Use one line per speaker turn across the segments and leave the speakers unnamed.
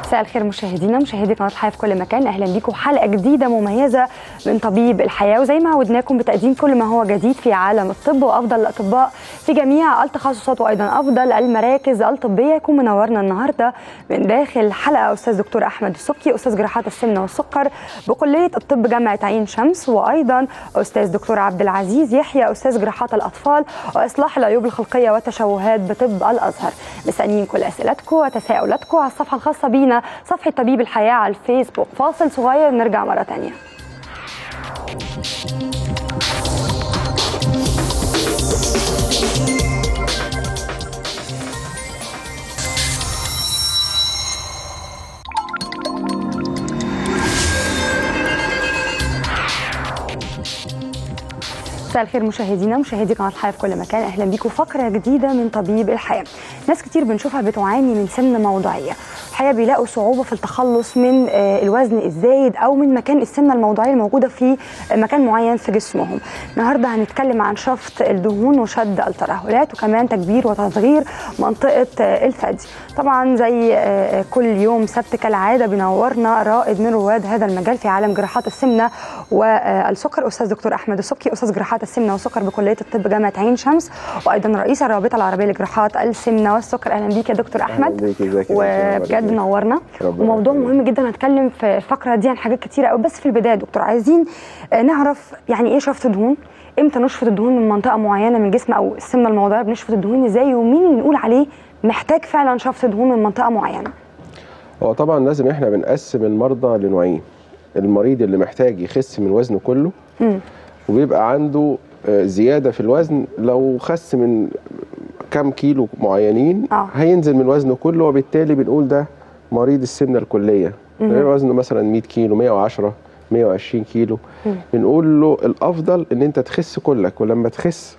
مساء الخير مشاهدينا مشاهدي قناه الحياه في كل مكان اهلا بيكم حلقه جديده مميزه من طبيب الحياه وزي ما عودناكم بتقديم كل ما هو جديد في عالم الطب وافضل الاطباء في جميع التخصصات وايضا افضل المراكز الطبيه يكون منورنا النهارده من داخل حلقه استاذ دكتور احمد السبكي استاذ جراحات السمنه والسكر بكليه الطب جامعه عين شمس وايضا استاذ دكتور عبد العزيز يحيى استاذ جراحات الاطفال واصلاح العيوب الخلقيه والتشوهات بطب الازهر مستنيين كل اسئلتكم وتساؤلاتكم على الصفحه الخاصه بينا صفحه طبيب الحياه على الفيسبوك فاصل صغير نرجع مره ثانيه مساء الخير مشاهدينا مشاهدي قناه الحياه في كل مكان اهلا بيكم فقره جديده من طبيب الحياه ناس كتير بنشوفها بتعاني من سمنه موضعيه الحقيقه بيلاقوا صعوبه في التخلص من الوزن الزايد او من مكان السمنه الموضعيه الموجوده في مكان معين في جسمهم النهارده هنتكلم عن شفط الدهون وشد الترهلات وكمان تكبير وتصغير منطقه الثدي طبعا زي كل يوم سبت كالعاده بينورنا رائد من رواد هذا المجال في عالم جراحات السمنه والسكر استاذ دكتور احمد السبكي استاذ جراحات السمنه والسكر بكليه الطب جامعه عين شمس وايضا رئيس الرابطه العربيه لجراحات السمنه والسكر اهلا بيك يا دكتور احمد وبجد نورنا وموضوع مهم جدا هنتكلم في الفقره دي عن حاجات كتيره قوي بس في البدايه دكتور عايزين نعرف يعني ايه شفط دهون امتى نشفط الدهون من منطقه معينه من الجسم او السمنه الموضعيه بنشفط الدهون ازاي ومين اللي نقول عليه محتاج فعلا شفط دهون من منطقه معينه
هو طبعا لازم احنا بنقسم المرضى لنوعين المريض اللي محتاج يخس من وزنه كله م. وبيبقى عنده زياده في الوزن لو خس من كام كيلو معينين آه. هينزل من وزنه كله وبالتالي بنقول ده مريض السمنه الكليه وزنه مثلا 100 كيلو 110 120 كيلو مم. بنقول له الافضل ان انت تخس كلك ولما تخس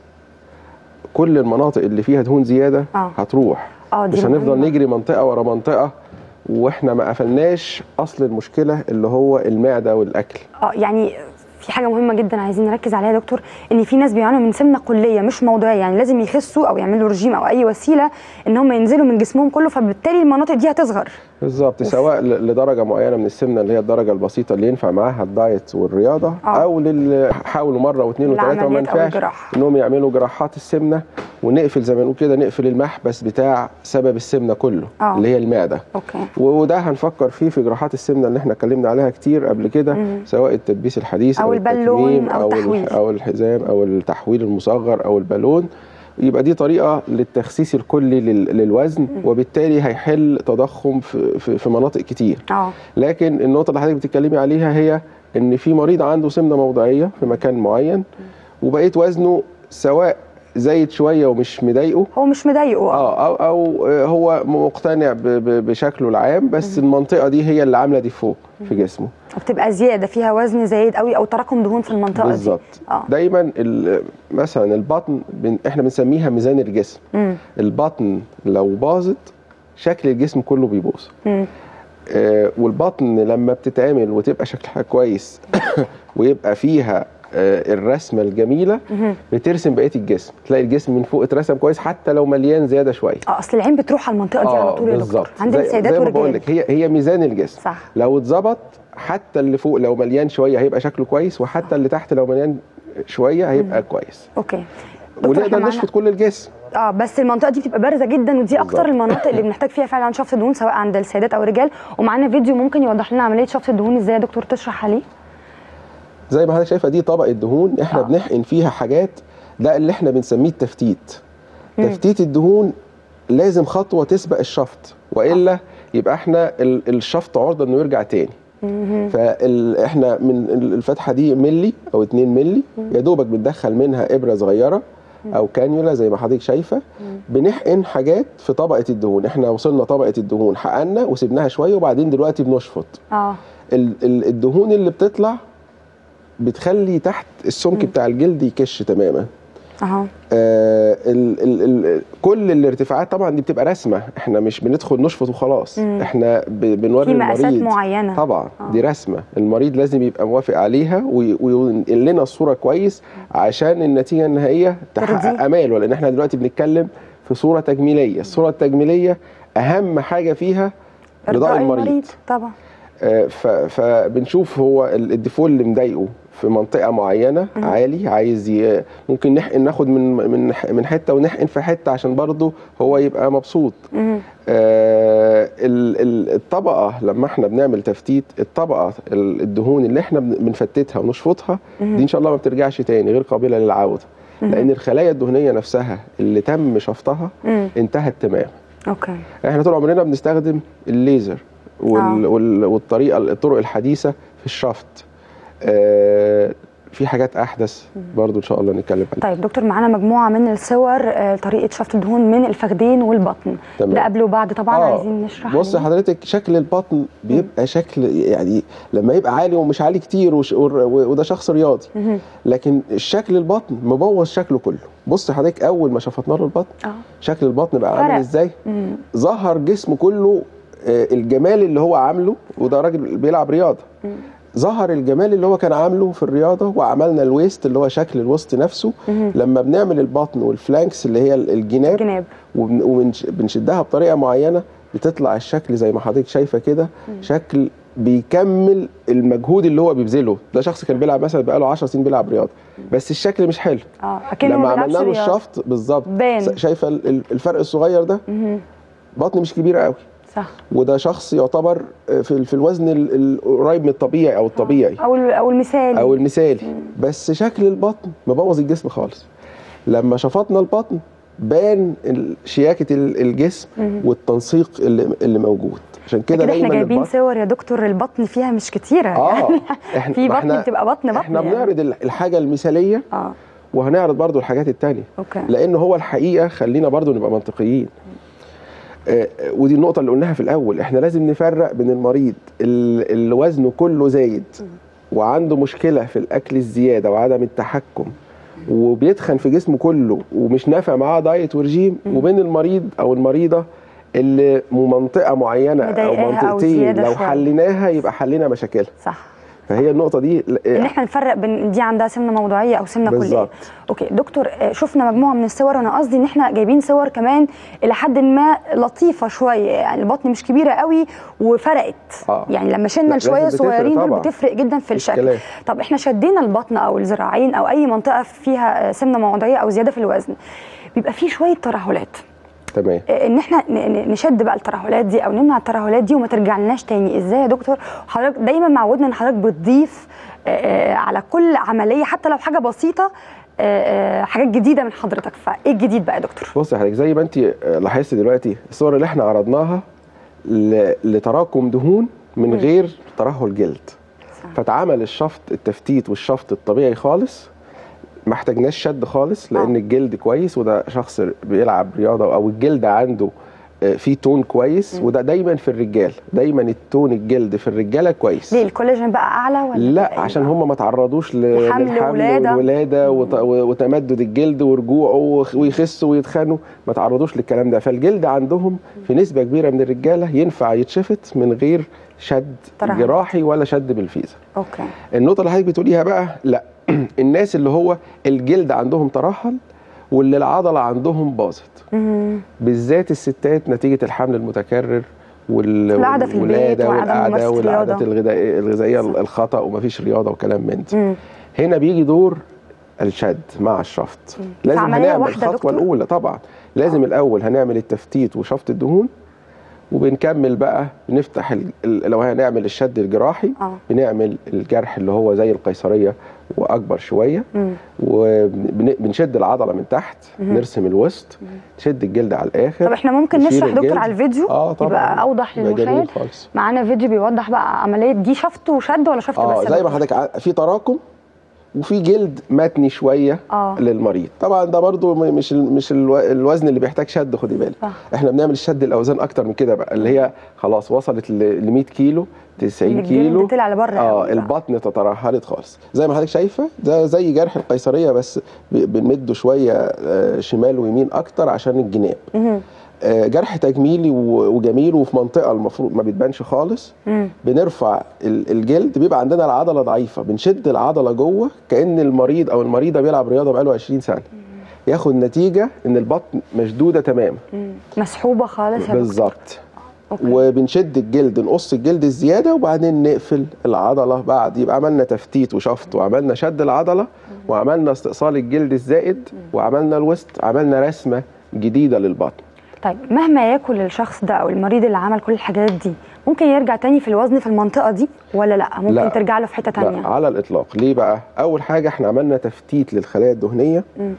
كل المناطق اللي فيها دهون زياده آه. هتروح آه مش هنفضل نجري منطقه ورا منطقه واحنا ما قفلناش اصل المشكله اللي هو المعده والاكل
اه يعني في حاجه مهمه جدا عايزين نركز عليها يا دكتور ان في ناس بيعانوا من سمنه كليه مش موضعيه يعني لازم يخسوا او يعملوا رجيم او اي وسيله ان هم ينزلوا من جسمهم كله فبالتالي المناطق دي هتصغر
بالظبط سواء لدرجه معينه من السمنه اللي هي الدرجه البسيطه اللي ينفع معاها الدايت والرياضه آه. او للي حاولوا مره واثنين وثلاثه وما نفعش انهم يعملوا جراحات السمنه ونقفل زي ما نقول كده نقفل المحبس بتاع سبب السمنه كله أوه. اللي هي المعده
أوكي.
وده هنفكر فيه في جراحات السمنه اللي احنا اتكلمنا عليها كتير قبل كده مم. سواء التدبيس الحديث
او, أو البالون
او,
أو,
او الحزام او التحويل المصغر او البالون يبقى دي طريقه للتخسيس الكلي للوزن مم. وبالتالي هيحل تضخم في, في, في مناطق كتير
أوه.
لكن النقطه اللي حضرتك بتتكلمي عليها هي ان في مريض عنده سمنه موضعيه في مكان معين وبقيت وزنه سواء زايد شويه ومش مضايقه
هو مش مضايقه
اه او او هو مقتنع بشكله العام بس المنطقه دي هي اللي عامله دي فوق في جسمه
وبتبقى زياده فيها وزن زايد قوي او تراكم دهون في المنطقه
بالزبط. دي بالظبط آه. دايما مثلا البطن بن احنا بنسميها ميزان الجسم
مم.
البطن لو باظت شكل الجسم كله بيبوظ آه والبطن لما بتتعمل وتبقى شكلها كويس ويبقى فيها الرسمه الجميله بترسم بقيه الجسم تلاقي الجسم من فوق اترسم كويس حتى لو مليان زياده شويه
اه اصل العين بتروح على المنطقه دي على طول يا دكتور عند السيدات
زي ما بقول لك هي هي ميزان الجسم
صح
لو اتظبط حتى اللي فوق لو مليان شويه هيبقى شكله كويس وحتى اللي تحت لو مليان شويه هيبقى مم. كويس
اوكي
ونقدر نشفط كل الجسم
اه بس المنطقه دي بتبقى بارزه جدا ودي اكتر المناطق اللي بنحتاج فيها فعلا شفط دهون سواء عند السيدات او الرجال ومعانا فيديو ممكن يوضح لنا عمليه شفط الدهون ازاي يا دكتور تشرح عليه
زي ما حضرتك شايفه دي طبقه دهون احنا آه. بنحقن فيها حاجات ده اللي احنا بنسميه التفتيت مم. تفتيت الدهون لازم خطوه تسبق الشفط والا آه. يبقى احنا الشفط عرضه انه يرجع تاني فاحنا من الفتحه دي ملي او 2 ملي يا دوبك بندخل منها ابره صغيره او كانيولا زي ما حضرتك شايفه بنحقن حاجات في طبقه الدهون احنا وصلنا طبقه الدهون حقنا وسبناها شويه وبعدين دلوقتي بنشفط
اه
الدهون اللي بتطلع بتخلي تحت السمك بتاع الجلد يكش تماما
اهو
آه ال ال ال كل الارتفاعات طبعا دي بتبقى رسمه احنا مش بندخل نشفط وخلاص
مم.
احنا ب- بنوري
في مقاسات
المريض
معينه
طبعا
آه.
دي رسمه المريض لازم يبقى موافق عليها وي- وينقل لنا الصوره كويس عشان النتيجه النهائيه تحقق
ترضيه.
اماله لان احنا دلوقتي بنتكلم في صوره تجميليه الصوره التجميليه اهم حاجه فيها رضاء
إرضاء
المريض
طبعا
آه، ف- فبنشوف هو ال- الديفول اللي مضايقه في منطقه معينه عالي عايز ي... ممكن نحقن ناخد من من من حته ونحقن في حته عشان برضه هو يبقى مبسوط
مهم.
آه، ال- ال- الطبقه لما احنا بنعمل تفتيت الطبقه ال- الدهون اللي احنا بن- بنفتتها ونشفطها دي ان شاء الله ما بترجعش تاني غير قابله للعوده لان الخلايا الدهنيه نفسها اللي تم شفطها
مم.
انتهت تماما
اوكي
احنا طول عمرنا بنستخدم الليزر وال...
آه.
وال... والطريقه الطرق الحديثه في الشفط آه في حاجات احدث برضو ان شاء الله نتكلم عنها
طيب دكتور معانا مجموعه من الصور آه، طريقه شفط الدهون من الفخذين والبطن
تمام.
ده قبل وبعد طبعا
آه،
عايزين نشرح
بص
ليه.
حضرتك شكل البطن بيبقى شكل يعني لما يبقى عالي ومش عالي كتير وش... و- وده شخص رياضي
مهم.
لكن الشكل البطن مبوظ شكله كله بص حضرتك اول ما شفطنا له البطن
اه
شكل البطن بقى
فرق.
عامل ازاي
مم.
ظهر جسمه كله آه، الجمال اللي هو عامله وده راجل بيلعب رياضه ظهر الجمال اللي هو كان عامله في الرياضه وعملنا الويست اللي هو شكل الوسط نفسه
مهم.
لما بنعمل البطن والفلانكس اللي هي الجناب
جناب
وبنشدها بطريقه معينه بتطلع الشكل زي ما حضرتك شايفه كده شكل بيكمل المجهود اللي هو بيبذله ده شخص كان بيلعب مثلا بقاله 10 سنين بيلعب رياضه بس الشكل مش حلو
اه اكنه
لما
ما بيلعبش
عملنا له
رياضة.
الشفط بالظبط
بان.
شايفه ال- ال- الفرق الصغير ده
مهم.
بطن مش كبيره قوي
صح
وده شخص يعتبر في في الوزن ال- القريب من الطبيعي او الطبيعي
او ال- او المثال
او المثالي بس شكل البطن مبوظ الجسم خالص لما شفطنا البطن بان ال- شياكه ال- الجسم والتنسيق اللي, اللي موجود عشان كده
كده احنا
دايما
جايبين
البطن
صور يا دكتور البطن فيها مش كتيره
اه
يعني في
ما
بطن بتبقى بطن بطن
احنا
يعني.
بنعرض ال- الحاجه المثاليه
اه
وهنعرض برضو الحاجات التانية
اوكي
لان هو الحقيقه خلينا برضو نبقى منطقيين آه، آه، ودي النقطه اللي قلناها في الاول احنا لازم نفرق بين المريض ال- اللي وزنه كله زايد وعنده مشكله في الاكل الزياده وعدم التحكم وبيتخن في جسمه كله ومش نافع معاه دايت ورجيم وبين المريض او المريضه اللي منطقه معينه او
مضايقاها أو
منطقتين
زيادة
لو
شوية.
حليناها يبقى حلينا مشاكلها
صح
فهي النقطه دي
ان احنا نفرق بين دي عندها سمنه موضوعيه او سمنه كليه
بالظبط.
اوكي دكتور آه، شفنا مجموعه من الصور وانا قصدي ان احنا جايبين صور كمان الى حد ما لطيفه شويه يعني البطن مش كبيره قوي وفرقت
آه.
يعني لما شلنا
لا،
الشويه
لازم بتفرق
صغيرين دول
طبعاً.
بتفرق جدا في
مفيش
الشكل
كلام.
طب احنا شدينا البطن او الذراعين او اي منطقه فيها آه، سمنه موضعيه او زياده في الوزن بيبقى فيه شويه ترهلات
تمام
ان احنا ن- ن- نشد بقى الترهلات دي او نمنع الترهلات دي وما ترجعلناش تاني ازاي يا دكتور حضرتك دايما معودنا ان حضرتك بتضيف آه، آه، على كل عمليه حتى لو حاجه بسيطه آه، آه، حاجات جديده من حضرتك فايه الجديد بقى يا دكتور
بص يا حضرتك زي ما انت لاحظت دلوقتي الصور اللي احنا عرضناها ل- لتراكم دهون من غير ترهل جلد
صح.
فاتعمل الشفط التفتيت والشفط الطبيعي خالص ما احتاجناش شد خالص لان
آه.
الجلد كويس وده شخص بيلعب رياضه او الجلد عنده آه، فيه تون كويس وده دايما في الرجال دايما التون الجلد في الرجاله كويس
ليه الكولاجين بقى اعلى ولا
لا
بيبقى
عشان
إيه بقى؟
هم ما تعرضوش ل-
لحمل
للحمل
وولادة.
والولاده وت- وتمدد الجلد ورجوعه وخ- ويخسوا ويتخنوا ما تعرضوش للكلام ده فالجلد عندهم في نسبه كبيره من الرجاله ينفع يتشفط من غير شد
ترهل.
جراحي ولا شد بالفيزا
اوكي
النقطه اللي حضرتك بتقوليها بقى لا الناس اللي هو الجلد عندهم ترهل واللي العضله عندهم باظت
مم.
بالذات الستات نتيجه الحمل المتكرر وال-
القعدة في البيت
والولادة
وعدم
والقعده
ممارسة
والعادات
رياضة.
الغذائيه الغذائيه
صح.
الخطا ومفيش رياضه وكلام من ده
مم.
هنا بيجي دور الشد مع الشفط لازم
عملية
هنعمل
واحدة يا
الخطوه
دكتور؟
الاولى طبعا لازم الاول هنعمل التفتيت وشفط الدهون وبنكمل بقى بنفتح ال- ال- لو هنعمل الشد الجراحي
اه
بنعمل الجرح اللي هو زي القيصريه واكبر شويه
مم.
وبنشد العضله من تحت نرسم الوسط نشد الجلد على الاخر
طب احنا ممكن
نشيل
نشرح دكتور
الجلد.
على الفيديو
اه طبعا
يبقى اوضح
يبقى جميل
للمشاهد
خالص
معانا فيديو بيوضح بقى عمليه دي شفط وشد ولا شفط
اه
بس
زي ما حضرتك ع- في تراكم وفي جلد متني شويه
آه.
للمريض طبعا ده برضو م- مش ال- مش الو- الوزن اللي بيحتاج شد خدي بالك
صح.
احنا بنعمل الشد الاوزان اكتر من كده بقى اللي هي خلاص وصلت ل 100 كيلو 90
الجلد
كيلو
طلع لبره
اه
قوي بقى.
البطن تترهلت خالص زي ما حضرتك شايفه ده زي جرح القيصريه بس ب- بنمده شويه آه، شمال ويمين اكتر عشان الجناب
مهم.
آه، جرح تجميلي و- وجميل وفي منطقه المفروض ما بتبانش خالص
مم.
بنرفع ال- الجلد بيبقى عندنا العضله ضعيفه بنشد العضله جوه كان المريض او المريضه بيلعب رياضه بقاله 20 سنه ياخد نتيجه ان البطن مشدوده تماما
مم. مسحوبه خالص يا دكتور
بالظبط
أوكي.
وبنشد الجلد نقص الجلد الزياده وبعدين نقفل العضله بعد يبقى عملنا تفتيت وشفط وعملنا شد العضله وعملنا استئصال الجلد الزائد وعملنا الوسط عملنا رسمه جديده للبطن
طيب مهما ياكل الشخص ده او المريض اللي عمل كل الحاجات دي ممكن يرجع تاني في الوزن في المنطقه دي ولا لا ممكن
لا.
ترجع له في حته تانية
لا على الاطلاق ليه بقى اول حاجه احنا عملنا تفتيت للخلايا الدهنيه
مم.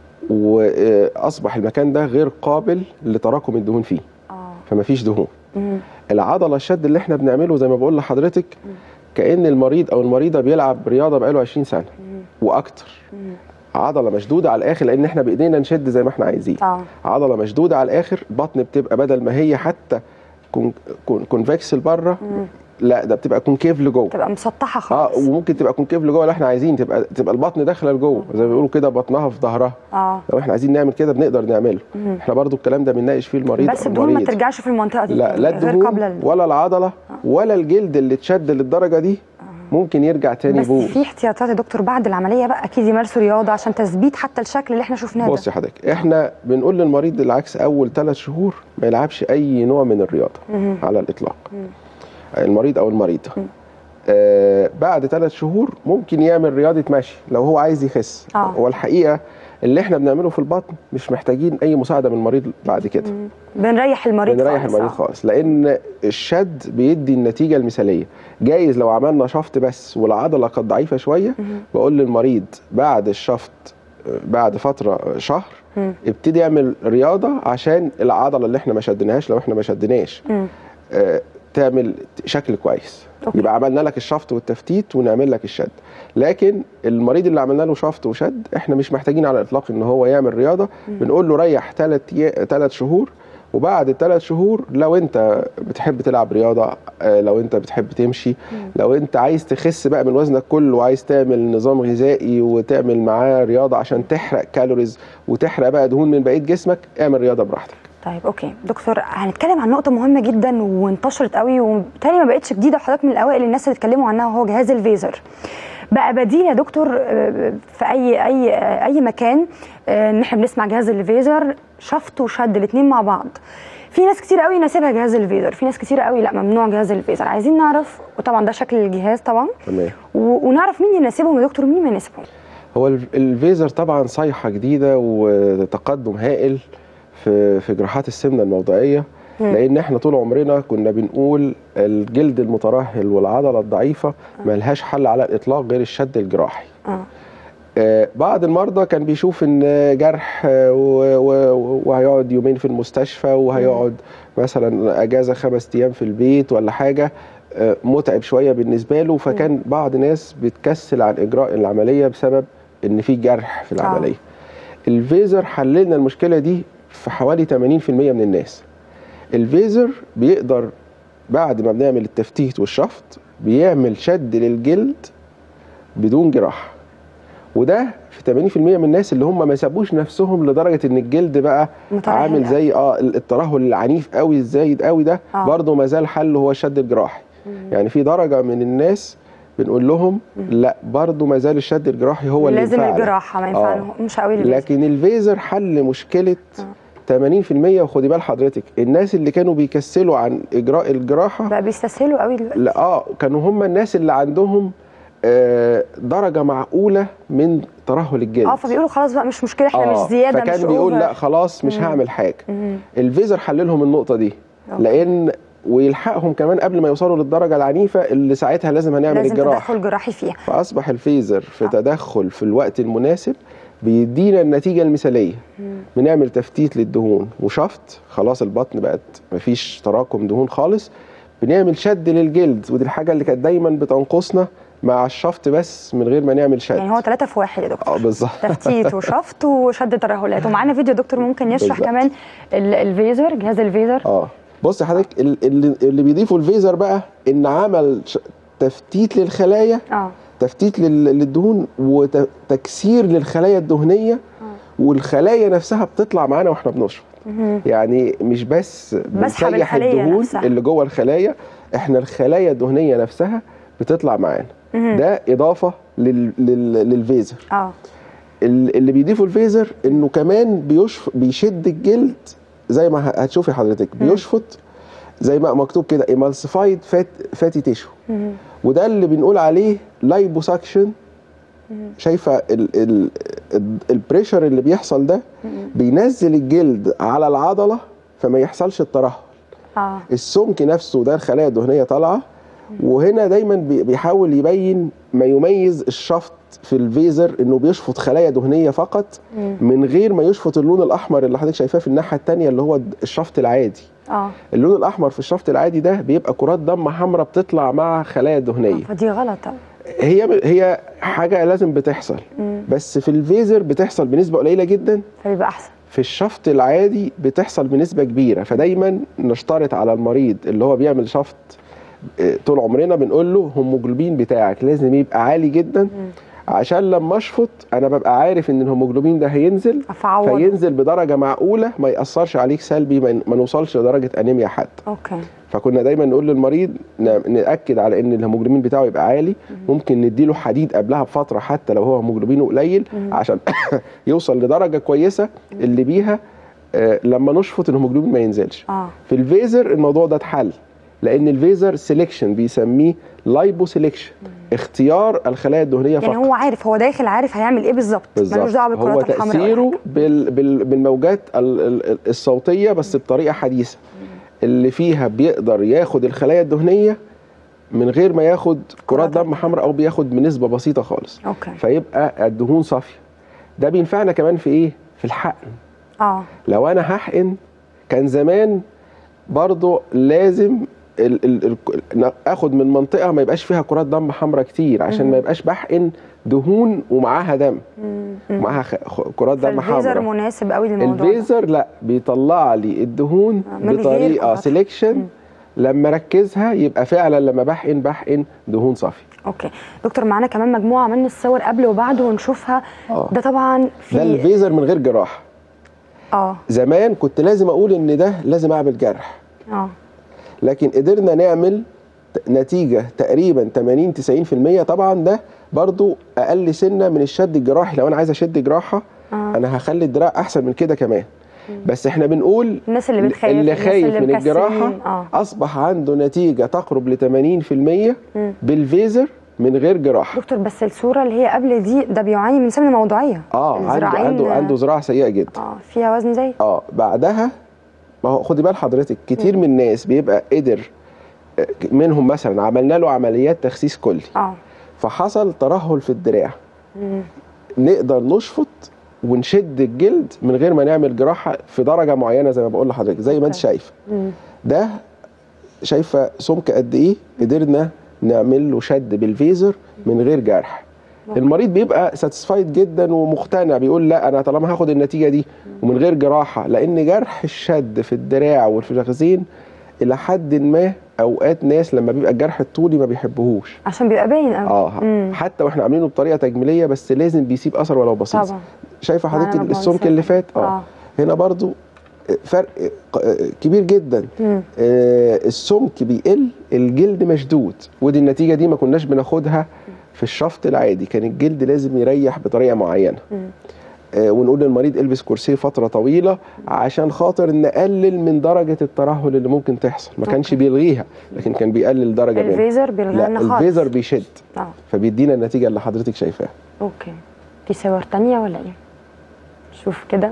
واصبح المكان ده غير قابل لتراكم الدهون فيه
اه
فما فيش دهون
مم.
العضله الشد اللي احنا بنعمله زي ما بقول لحضرتك كان المريض او المريضه بيلعب رياضه بقاله 20 سنه واكتر
مم.
عضله مشدوده على الاخر لان احنا بايدينا نشد زي ما احنا عايزين
اه
عضله مشدوده على الاخر البطن بتبقى بدل ما هي حتى كون كون كونفكس لبره
مم.
لا ده بتبقى كونكيف لجوه
تبقى مسطحه
اه
خالص
وممكن تبقى كونكيف لجوه اللي احنا عايزين تبقى تبقى البطن داخله لجوه زي ما بيقولوا كده بطنها في ظهرها
اه
لو احنا عايزين نعمل كده بنقدر نعمله
مم.
احنا برضو الكلام ده بنناقش فيه المريض
بس
أو
الدهون ما
المريض.
ترجعش في المنطقه دي
لا
تاني،
لا
غير قبل
الدهون
ال...
ولا العضله ولا الجلد اللي اتشد للدرجه دي ممكن يرجع تاني
بس
يبوظ
في احتياطات يا دكتور بعد العمليه بقى اكيد يمارسوا رياضه عشان تثبيت حتى الشكل اللي احنا شفناه ده
بص يا حضرتك احنا بنقول للمريض العكس اول ثلاث شهور ما يلعبش اي نوع من الرياضه
مهم.
على الاطلاق
مم.
المريض او المريضه
مم.
آه بعد ثلاث شهور ممكن يعمل رياضه مشي لو هو عايز يخس
آه.
هو الحقيقه اللي احنا بنعمله في البطن مش محتاجين اي مساعده من المريض بعد كده
مم. بنريح المريض
بنريح
خالص،
المريض
آه.
خالص لان الشد بيدي النتيجه المثاليه جايز لو عملنا شفط بس والعضله كانت ضعيفه شويه
مهم.
بقول للمريض بعد الشفط آه، بعد فتره شهر
مم.
ابتدي اعمل رياضه عشان العضله اللي احنا ما شدناهاش لو احنا ما شدناش
مم.
آه، تعمل شكل كويس
أوكي.
يبقى عملنا لك الشفط والتفتيت ونعمل لك الشد لكن المريض اللي عملنا له شفط وشد احنا مش محتاجين على الاطلاق ان هو يعمل رياضه بنقول له ريح ثلاث ثلاث شهور وبعد الثلاث شهور لو انت بتحب تلعب رياضه آه، لو انت بتحب تمشي لو انت عايز تخس بقى من وزنك كله وعايز تعمل نظام غذائي وتعمل معاه رياضه عشان تحرق كالوريز وتحرق بقى دهون من بقيه جسمك اعمل رياضه براحتك
طيب اوكي دكتور هنتكلم عن نقطه مهمه جدا وانتشرت قوي وبالتالي ما بقتش جديده وحضرتك من الاوائل الناس اللي اتكلموا عنها وهو جهاز الفيزر بقى بديل يا دكتور آه، في اي اي آه، اي مكان آه، ان احنا بنسمع جهاز الفيزر شفط وشد الاثنين مع بعض في ناس كتير قوي ناسبها جهاز الفيزر في ناس كتير قوي لا ممنوع جهاز الفيزر عايزين نعرف وطبعا ده شكل الجهاز طبعا
تمام
و- ونعرف مين يناسبهم يا دكتور ومين ما يناسبهم
هو الف- الفيزر طبعا صيحه جديده وتقدم هائل في في جراحات السمنه الموضعيه
مم.
لان احنا طول عمرنا كنا بنقول الجلد المترهل والعضله الضعيفه ملهاش حل على الاطلاق غير الشد الجراحي
اه
آه، بعض المرضى كان بيشوف ان جرح آه، و- و- وهيقعد يومين في المستشفى وهيقعد مثلا اجازه خمس ايام في البيت ولا حاجه آه، متعب شويه بالنسبه له فكان بعض ناس بتكسل عن اجراء العمليه بسبب ان في جرح في العمليه الفيزر حللنا المشكله دي في حوالي 80% من الناس الفيزر بيقدر بعد ما بنعمل التفتيت والشفط بيعمل شد للجلد بدون جراحه وده في 80% من الناس اللي هم ما سابوش نفسهم لدرجه ان الجلد بقى
مترهل
عامل
أوي.
زي اه الترهل العنيف قوي الزايد قوي ده
آه.
برضه ما زال حله هو الشد الجراحي يعني في درجه من الناس بنقول لهم لا برضه ما زال الشد الجراحي هو اللي
لازم
ينفعنا.
الجراحه ما
آه.
ينفعش قوي الفيزر
لكن الفيزر حل مشكله 80% وخدي بال حضرتك الناس اللي كانوا بيكسلوا عن اجراء الجراحه
بقى بيستسهلوا قوي دلوقتي
لا اه كانوا هم الناس اللي عندهم آه درجه معقوله من ترهل الجلد
اه فبيقولوا خلاص بقى مش مشكله احنا
آه،
مش زياده
فكان
مش
بيقول
أوفر.
لا خلاص مش هعمل حاجه
مم.
الفيزر حللهم النقطه دي
أوكي.
لان ويلحقهم كمان قبل ما يوصلوا للدرجه العنيفه اللي ساعتها لازم هنعمل
لازم
الجراحه
تدخل جراحي فيها
فاصبح الفيزر في
آه.
تدخل في الوقت المناسب بيدينا النتيجه المثاليه بنعمل تفتيت للدهون وشفط خلاص البطن بقت مفيش تراكم دهون خالص بنعمل شد للجلد ودي الحاجه اللي كانت دايما بتنقصنا مع الشفط بس من غير ما نعمل شد
يعني هو ثلاثة في واحد يا دكتور
اه بالظبط
تفتيت وشفط وشد ترهلات ومعانا فيديو دكتور ممكن يشرح
بالظبط.
كمان ال- الفيزر جهاز الفيزر
اه بص يا حضرتك ال- اللي, اللي بيضيفوا الفيزر بقى ان عمل ش- تفتيت للخلايا
اه
تفتيت لل- للدهون وتكسير للخلايا الدهنيه والخلايا نفسها بتطلع معانا واحنا بنشفط
مهم.
يعني مش بس بنسيح
الخلية
الدهون
نفسها.
اللي جوه الخلايا احنا الخلايا الدهنيه نفسها بتطلع معانا
مهم.
ده اضافه لل... لل... للفيزر
اه
ال- اللي بيضيفوا الفيزر انه كمان بيشف... بيشد الجلد زي ما ه- هتشوفي حضرتك بيشفط زي ما مكتوب كده ايمالسيفايد فات فاتي تيشو وده اللي بنقول عليه لايبوساكشن شايفه ال- ال- ال- البريشر اللي بيحصل ده بينزل الجلد على العضله فما يحصلش الترهل
اه
السمك نفسه ده الخلايا الدهنيه طالعه وهنا دايما بي- بيحاول يبين ما يميز الشفط في الفيزر انه بيشفط خلايا دهنيه فقط من غير ما يشفط اللون الاحمر اللي حضرتك شايفاه في الناحيه الثانيه اللي هو الشفط العادي
اه
اللون الاحمر في الشفط العادي ده بيبقى كرات دم حمراء بتطلع مع خلايا دهنيه
فدي غلط
هي هي حاجه لازم بتحصل بس في الفيزر بتحصل بنسبه قليله جدا
فبيبقى احسن
في الشفط العادي بتحصل بنسبه كبيره فدايما نشترط على المريض اللي هو بيعمل شفط آه، طول عمرنا بنقول له الهيموجلوبين بتاعك لازم يبقى عالي جدا عشان لما اشفط انا ببقى عارف ان الهيموجلوبين ده هينزل
افعوض
فينزل بدرجه معقوله ما ياثرش عليك سلبي ما ما نوصلش لدرجه انيميا حتى
اوكي
فكنا دايما نقول للمريض ن- ناكد على ان الهيموجلوبين بتاعه يبقى عالي ممكن نديله حديد قبلها بفتره حتى لو هو هيموجلوبينه قليل عشان يوصل لدرجه كويسه اللي بيها آه، لما نشفط الهيموجلوبين ما ينزلش
اه
في الفيزر الموضوع ده اتحل لان الفيزر سيلكشن بيسميه لايبو سيلكشن اختيار الخلايا الدهنيه فقط
يعني هو عارف هو داخل عارف هيعمل ايه بالظبط ملوش
بالظبط
دعوه
هو
بالكرات الحمراء ولا
تاثيره
حاجة.
بال بال بالموجات ال- ال- الصوتيه بس بطريقه حديثه اللي فيها بيقدر ياخد الخلايا الدهنيه من غير ما ياخد كرات
كرات
دم حمراء او بياخد بنسبه بسيطه خالص
اوكي
فيبقى الدهون صافيه ده بينفعنا كمان في ايه في الحقن
اه
لو انا هحقن كان زمان برضو لازم ال ال ال اخد من منطقه ما يبقاش فيها كرات دم حمراء كتير عشان ما يبقاش بحقن دهون ومعاها دم ومعاها خ- خ- كرات دم
فالفيزر
حمراء
مناسب قوي للموضوع ده.
الفيزر لا بيطلع لي الدهون
آه، من غير
بطريقه
قطع.
سيلكشن لما ركزها يبقى فعلا لما بحقن بحقن دهون صافيه
اوكي دكتور معانا كمان مجموعه من الصور قبل وبعد ونشوفها
آه.
ده طبعا
ده
في
الفيزر من غير جراحه
اه
زمان كنت لازم اقول ان ده لازم اعمل جرح
اه
لكن قدرنا نعمل ت- نتيجة تقريبا 80 90% طبعا ده برضو اقل سنة من الشد الجراحي لو انا عايز اشد جراحة
آه.
انا هخلي الدراع احسن من كده كمان بس احنا بنقول
الناس اللي بتخاف
اللي
الناس
خايف
اللي
من
مكسلين.
الجراحة
اه
اصبح عنده نتيجة تقرب ل 80% بالفيزر من غير جراحة
دكتور بس الصوره اللي هي قبل دي ده بيعاني من سمنه موضوعيه
اه عنده
الذراعين-
عنده عنده زراعة سيئة جدا
اه فيها وزن زي
اه بعدها ما هو خدي بال حضرتك كتير من الناس بيبقى قدر آه، منهم مثلا عملنا له عمليات تخسيس كلي
اه
فحصل ترهل في الدراع نقدر نشفط ونشد الجلد من غير ما نعمل جراحه في درجه معينه زي ما بقول لحضرتك زي ما انت
أوكي.
شايفه ده شايفه سمك قد ايه قدرنا نعمل له شد بالفيزر من غير جرح المريض بيبقى ساتسفايد جدا ومقتنع بيقول لا انا طالما هاخد النتيجه دي ومن غير جراحه لان جرح الشد في الدراع والفخذين الى حد ما اوقات ناس لما بيبقى الجرح الطولي ما بيحبوهوش
عشان بيبقى باين قوي
اه حتى واحنا عاملينه بطريقه تجميليه بس لازم بيسيب اثر ولو بسيط
طبعا
شايفه
معانا
حضرتك
مجموعة
السمك اللي فات اه,
آه.
هنا برضو فرق كبير جدا
مم.
آه السمك بيقل الجلد مشدود ودي النتيجه دي ما كناش بناخدها في الشفط العادي كان الجلد لازم يريح بطريقه معينه آه ونقول للمريض البس كرسي فتره طويله عشان خاطر نقلل من درجه الترهل اللي ممكن تحصل ما كانش بيلغيها لكن كان بيقلل درجه منها
الفيزر بيلغي
لا
لنا خالص
الفيزر بيشد
اه
فبيدينا النتيجه اللي حضرتك شايفاها
اوكي في صور تانية ولا ايه شوف كده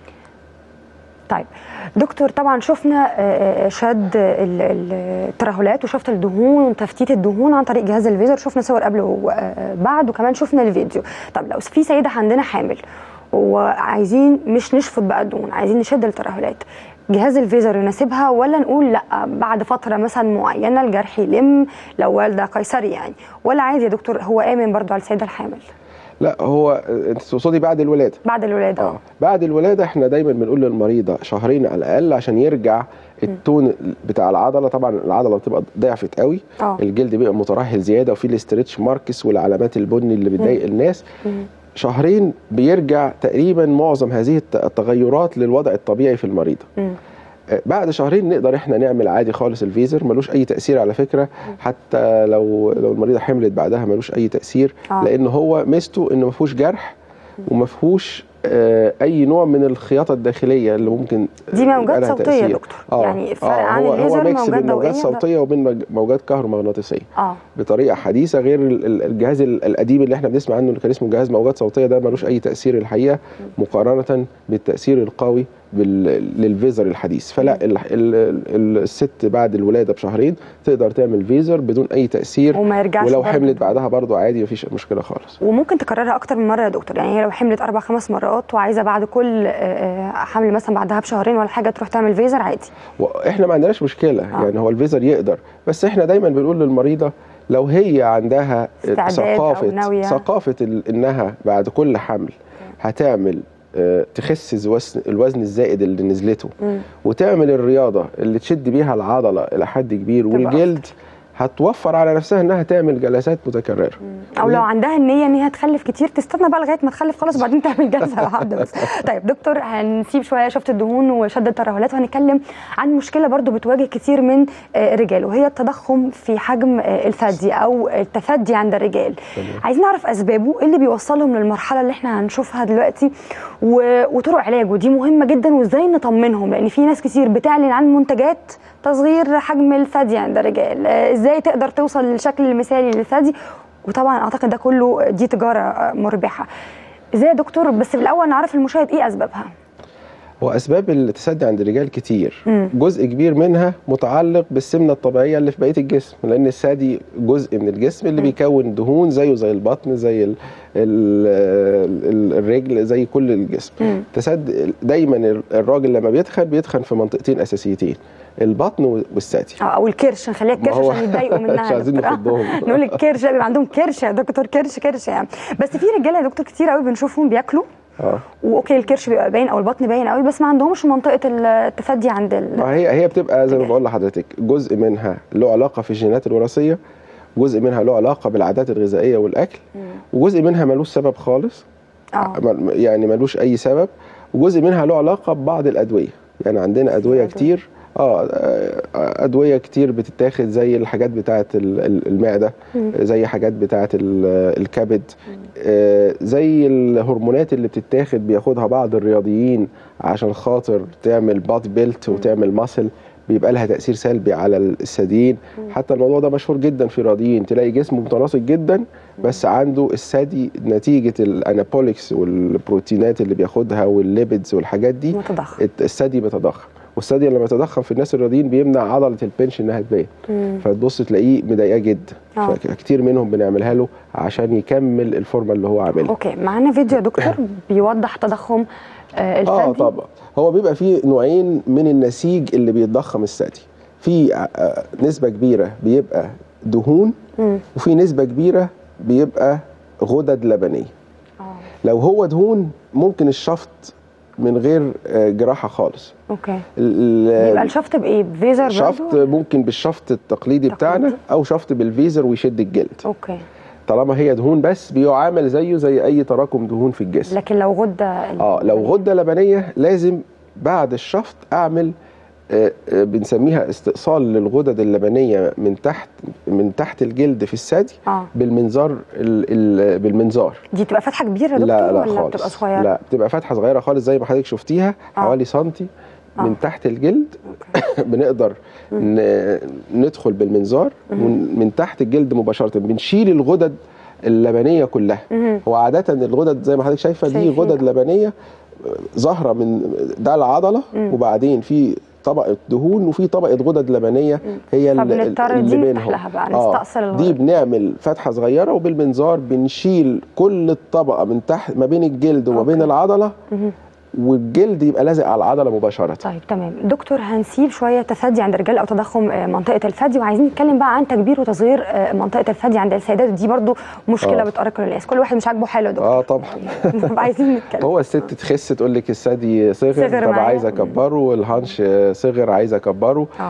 طيب دكتور طبعا شفنا آه، آه، شد ال- ال- الترهلات وشفت الدهون وتفتيت الدهون عن طريق جهاز الفيزر شفنا صور قبل وبعد وكمان شفنا الفيديو طب لو في سيده عندنا حامل وعايزين مش نشفط بقى الدهون عايزين نشد الترهلات جهاز الفيزر يناسبها ولا نقول لا بعد فتره مثلا معينه الجرح يلم لو والده قيصري يعني ولا عادي يا دكتور هو امن برضو على السيده الحامل
لا هو انت تقصدي بعد الولاده
بعد الولاده
اه بعد الولاده احنا دايما بنقول للمريضه شهرين على الاقل عشان يرجع التون بتاع العضله طبعا العضله بتبقى ضعفت قوي
اه
الجلد بيبقى مترهل زياده وفي الاسترتش ماركس والعلامات البني اللي بتضايق الناس شهرين بيرجع تقريبا معظم هذه الت- التغيرات للوضع الطبيعي في المريضه
مم.
آه، بعد شهرين نقدر احنا نعمل عادي خالص الفيزر ملوش اي تاثير على فكره حتى لو لو المريضه حملت بعدها ملوش اي تاثير
آه.
لان هو ميزته انه ما فيهوش جرح وما فيهوش آه، اي نوع من الخياطه الداخليه اللي ممكن
دي
يبقى
موجات
لها
صوتيه يا
تأثير.
دكتور يعني الفرق عن
هو
الليزر
هو ميكس
موجات
بين موجات
ضوئيه
صوتيه وبين مج- موجات كهرومغناطيسيه
اه
بطريقه حديثه غير ال- ال- الجهاز ال- القديم اللي احنا بنسمع عنه اللي كان اسمه جهاز موجات صوتيه ده ملوش اي تاثير الحقيقه مقارنه بالتاثير القوي بال- للفيزر الحديث فلا ال- ال- ال- الست بعد الولاده بشهرين تقدر تعمل فيزر بدون اي تاثير
وما يرجعش
ولو
برضه.
حملت بعدها برضه عادي مفيش مشكله خالص
وممكن تكررها اكتر من مره يا دكتور يعني هي لو حملت اربع خمس مرات وعايزه بعد كل آه، آه، حمل مثلا بعدها بشهرين ولا حاجه تروح تعمل فيزر عادي
واحنا ما عندناش مشكله
آه.
يعني هو الفيزر يقدر بس احنا دايما بنقول للمريضه لو هي عندها
استعداد أو
ثقافه
ناوية.
ثقافه ال- انها بعد كل حمل هتعمل آه، تخس الوزن الوزن الزائد اللي نزلته
مم.
وتعمل الرياضه اللي تشد بيها العضله الى حد كبير
تبقى
والجلد هتوفر على نفسها انها تعمل جلسات متكرره
او لو عندها النيه ان هي تخلف كتير تستنى بقى لغايه ما تخلف خالص وبعدين تعمل جلسه واحده بس طيب دكتور هنسيب شويه شفت الدهون وشد الترهلات وهنتكلم عن مشكله برضو بتواجه كتير من آه، الرجال وهي التضخم في حجم آه، الثدي او التثدي عند الرجال عايزين نعرف اسبابه ايه اللي بيوصلهم للمرحله اللي احنا هنشوفها دلوقتي و... وطرق علاجه دي مهمه جدا وازاي نطمنهم لان في ناس كتير بتعلن عن منتجات تصغير حجم الثدي عند الرجال آه، ازاي تقدر توصل للشكل المثالي للثدي وطبعا اعتقد ده كله دي تجاره آه، مربحه ازاي يا دكتور بس في الاول نعرف المشاهد ايه اسبابها
واسباب التسدي عند الرجال كتير
مم.
جزء كبير منها متعلق بالسمنه الطبيعيه اللي في بقيه الجسم لان الثدي جزء من الجسم اللي
مم.
بيكون دهون زيه زي البطن زي ال ال ال الرجل زي كل الجسم
مم.
تسد دايما الراجل لما بيتخن بيتخن في منطقتين اساسيتين البطن والثدي
آه، او الكرش نخليها
ما
الكرش
هو
عشان يتضايقوا منها
مش
يا
عايزين
دكتور. آه،
نفضهم.
نقول الكرش بيبقى عندهم كرش يا دكتور كرش كرش يعني بس في رجاله يا دكتور كتير قوي بنشوفهم بياكلوا
اه
واوكي الكرش بيبقى باين او البطن باين قوي بس ما عندهمش منطقه التثدي عند ال...
ما هي هي بتبقى زي ما
رجال.
بقول لحضرتك جزء منها له علاقه في الجينات الوراثيه جزء منها له علاقه بالعادات الغذائيه والاكل وجزء منها ملوش سبب خالص
اه
ما- يعني ملوش اي سبب وجزء منها له علاقه ببعض الادويه يعني عندنا ادويه
أدوية.
كتير اه آه، ادويه كتير بتتاخد زي الحاجات بتاعه ال- ال- المعده
مم.
زي حاجات بتاعه ال- الكبد آه، زي الهرمونات اللي بتتاخد بياخدها بعض الرياضيين عشان خاطر تعمل بادي بيلت وتعمل ماسل بيبقى لها تاثير سلبي على الثديين حتى الموضوع ده مشهور جدا في رياضيين تلاقي جسمه متناسق جدا بس عنده الثدي نتيجه الانابوليكس والبروتينات اللي بياخدها والليبيدز والحاجات دي
متضخم
الت- الثدي بيتضخم والثدي لما يتضخم في الناس الرياضيين بيمنع عضله البنش انها تبان
مم.
فتبص تلاقيه مضايقاه جدا
آه.
فكتير منهم بنعملها له عشان يكمل الفورمه اللي هو عاملها
اوكي معانا فيديو يا دكتور بيوضح تضخم آه الثدي
اه طبعا هو بيبقى فيه نوعين من النسيج اللي بيتضخم الثدي في آه، نسبه كبيره بيبقى دهون
مم.
وفي نسبه كبيره بيبقى غدد لبنيه
اه
لو هو دهون ممكن الشفط من غير آه، جراحه خالص
اوكي
ال-
يبقى الشفط بايه بفيزر
شفط
برضو
ممكن بالشفط التقليدي بتاعنا
تقليدي.
او شفط بالفيزر ويشد الجلد
اوكي
طالما هي دهون بس بيعامل زيه زي اي تراكم دهون في الجسم
لكن لو غده
اه لو غده لبنيه لازم بعد الشفط اعمل آه، آه، بنسميها استئصال للغدد اللبنيه من تحت من تحت الجلد في الثدي
اه
بالمنظار ال ال بالمنظار
دي تبقى فتحه كبيره يا دكتور
لا لا
ولا
خالص
بتبقى صغيره
لا بتبقى فتحه صغيره خالص زي ما حضرتك شفتيها
آه.
حوالي سنتي
آه.
من تحت الجلد بنقدر ن- ندخل بالمنظار ون- من تحت الجلد مباشره بنشيل الغدد اللبنيه كلها
مهم.
هو عاده الغدد زي ما حضرتك شايفه دي
شايفين.
غدد لبنيه آه، ظاهره من ده العضله
مم.
وبعدين في طبقه دهون وفي طبقه غدد لبنيه هي ال-
فبنضطر
اللي
دي نفتح
بينهم
لها بقى
آه،
نستأصل
دي
الغدد
بنعمل فتحه صغيره وبالمنظار بنشيل كل الطبقه من تحت ما بين الجلد وما بين
أوكي.
العضله
مهم.
والجلد يبقى لازق على العضله مباشره
طيب تمام دكتور هنسيب شويه تثدي عند الرجال او تضخم آه، منطقه الثدي وعايزين نتكلم بقى عن تكبير وتصغير آه، منطقه الثدي عند السيدات دي برضو مشكله
آه.
بتؤرق الناس كل واحد مش عاجبه حاله يا دكتور
اه طبعا
يعني عايزين نتكلم
هو الست تخس تقول لك الثدي صغر
صغر
طب
معايا.
عايز اكبره والهانش صغر عايز اكبره
اه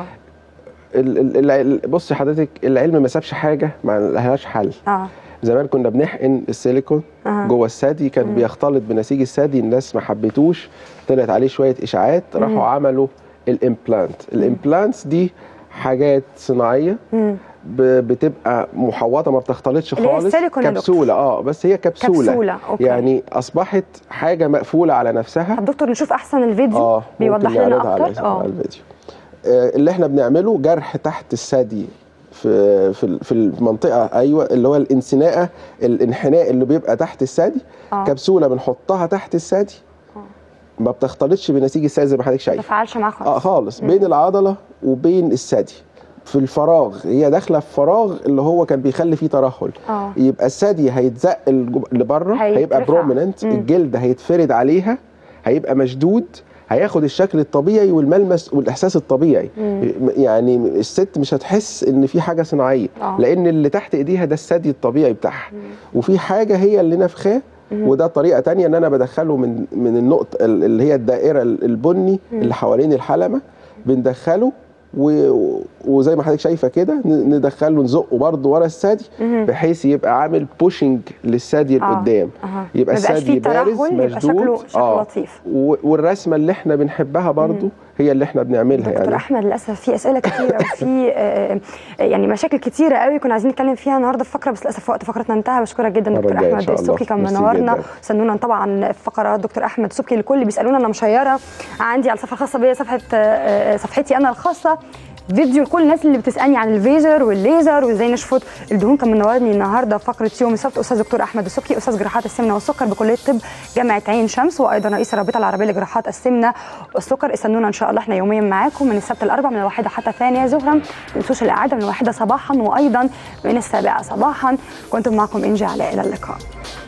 ال- ال- الع- بصي حضرتك العلم ما سابش حاجه ما لهاش حل
اه
زمان كنا بنحقن السيليكون
أها.
جوه الثدي كان بيختلط بنسيج الثدي الناس ما حبتوش طلعت عليه شويه اشاعات راحوا عملوا الامبلانت الامبلانتس دي حاجات صناعيه
مم.
ب- بتبقى محوطه ما بتختلطش
اللي هي
خالص
السيليكون يا دكتور.
كبسوله اه بس هي كبسوله,
كبسولة، أوكي.
يعني اصبحت حاجه مقفوله على نفسها
طب دكتور نشوف احسن الفيديو
اه
بيوضح
ممكن
لنا
نعرضها على
اكتر
على الفيديو آه، اللي احنا بنعمله جرح تحت الثدي في في ال- في المنطقه ايوه اللي هو الانسناء الانحناء اللي بيبقى تحت الثدي
آه.
كبسوله بنحطها تحت الثدي ما بتختلطش بنسيج الثدي زي ما حضرتك
ما
شايف
تفعلش معاه
اه
خالص
خالص بين العضله وبين الثدي في الفراغ هي داخله في فراغ اللي هو كان بيخلي فيه ترهل
اه
يبقى الثدي هيتزق الجو- لبره
هيترفع.
هيبقى بروميننت
مم.
الجلد هيتفرد عليها هيبقى مشدود هياخد الشكل الطبيعي والملمس والاحساس الطبيعي
مم.
يعني الست مش هتحس ان في حاجه صناعيه
آه.
لان اللي تحت ايديها ده الثدي الطبيعي بتاعها وفي حاجه هي اللي نفخاه وده طريقه تانية ان انا بدخله من من النقطه ال- اللي هي الدائره ال- البني اللي حوالين الحلمه بندخله و- وزي ما حضرتك شايفه كده ن- ندخله نزقه برضه ورا الثدي
مهم.
بحيث يبقى عامل بوشنج للثدي
آه.
لقدام
أها.
يبقى
ما يبقاش
الثدي
فيه
بارز
ترهل، يبقى
مشدود
شكله- شكله لطيف.
و- والرسمه اللي احنا بنحبها برضه هي اللي احنا بنعملها
دكتور
يعني
احمد للاسف في اسئله كتيره وفي آه، آه، يعني مشاكل كتيره قوي كنا عايزين نتكلم فيها النهارده في فقره بس للاسف وقت فقرتنا انتهى بشكرك جدا
المرة
دكتور
الجاية إن
احمد
شاء الله.
السبكي كان
ميرسي
منورنا
جداً.
استنونا طبعا في فقرات دكتور احمد السبكي الكل بيسالونا انا مشيره عندي على الصفحه الخاصه بيا صفحه آه، آه، صفحتي انا الخاصه فيديو لكل الناس اللي بتسالني عن الفيجر والليزر وازاي نشفط الدهون كان منورني النهارده في فقره يوم السبت استاذ دكتور احمد السبكي استاذ جراحات السمنه والسكر بكليه طب جامعه عين شمس وايضا رئيس الرابطه العربيه لجراحات السمنه والسكر استنونا ان شاء الله احنا يوميا معاكم من السبت الاربع من الواحده حتى الثانيه ظهرا ما تنسوش الاعاده من الواحده صباحا وايضا من السابعه صباحا كنت معكم انجي علاء الى اللقاء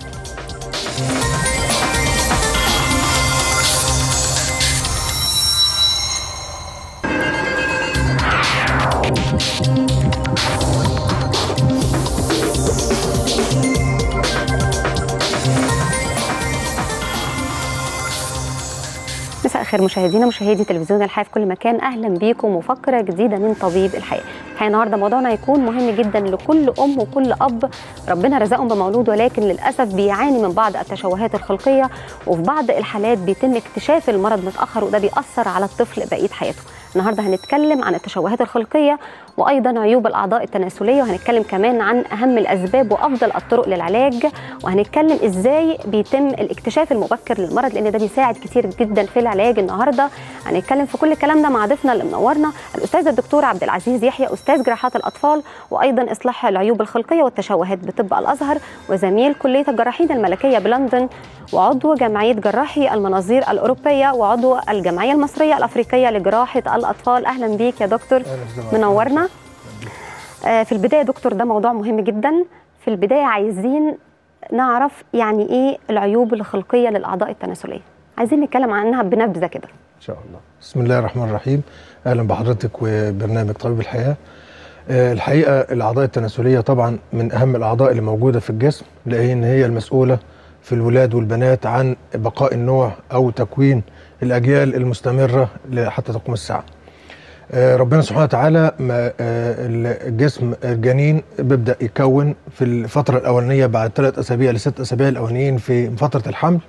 مساء الخير مشاهدينا مشاهدي تلفزيون الحياه في كل مكان اهلا بيكم وفقره جديده من طبيب الحياه الحقيقه النهارده موضوعنا هيكون مهم جدا لكل ام وكل اب ربنا رزقهم بمولود ولكن للاسف بيعاني من بعض التشوهات الخلقيه وفي بعض الحالات بيتم اكتشاف المرض متاخر وده بيأثر على الطفل بقيه حياته النهارده هنتكلم عن التشوهات الخلقيه وايضا عيوب الاعضاء التناسليه وهنتكلم كمان عن اهم الاسباب وافضل الطرق للعلاج وهنتكلم ازاي بيتم الاكتشاف المبكر للمرض لان ده بيساعد كتير جدا في العلاج النهارده هنتكلم في كل الكلام ده مع ضيفنا اللي منورنا الاستاذ الدكتور عبد العزيز يحيى استاذ جراحات الاطفال وايضا اصلاح العيوب الخلقيه والتشوهات بطب الازهر وزميل كليه الجراحين الملكيه بلندن وعضو جمعيه جراحي المناظير الاوروبيه وعضو الجمعيه المصريه الافريقيه لجراحه الاطفال اهلا بيك يا دكتور منورنا آه، في البدايه يا دكتور ده موضوع مهم جدا في البدايه عايزين نعرف يعني ايه العيوب الخلقيه للاعضاء التناسليه عايزين نتكلم عنها بنبذه كده
ان شاء الله بسم الله الرحمن الرحيم اهلا بحضرتك وبرنامج طبيب الحياه آه، الحقيقه الاعضاء التناسليه طبعا من اهم الاعضاء اللي موجوده في الجسم لان هي المسؤوله في الولاد والبنات عن بقاء النوع او تكوين الاجيال المستمره حتى تقوم الساعه آه، ربنا سبحانه وتعالى ما آه، الجسم الجنين بيبدا يكون في الفتره الاولانيه بعد ثلاث اسابيع لست اسابيع الاولانيين في فتره الحمل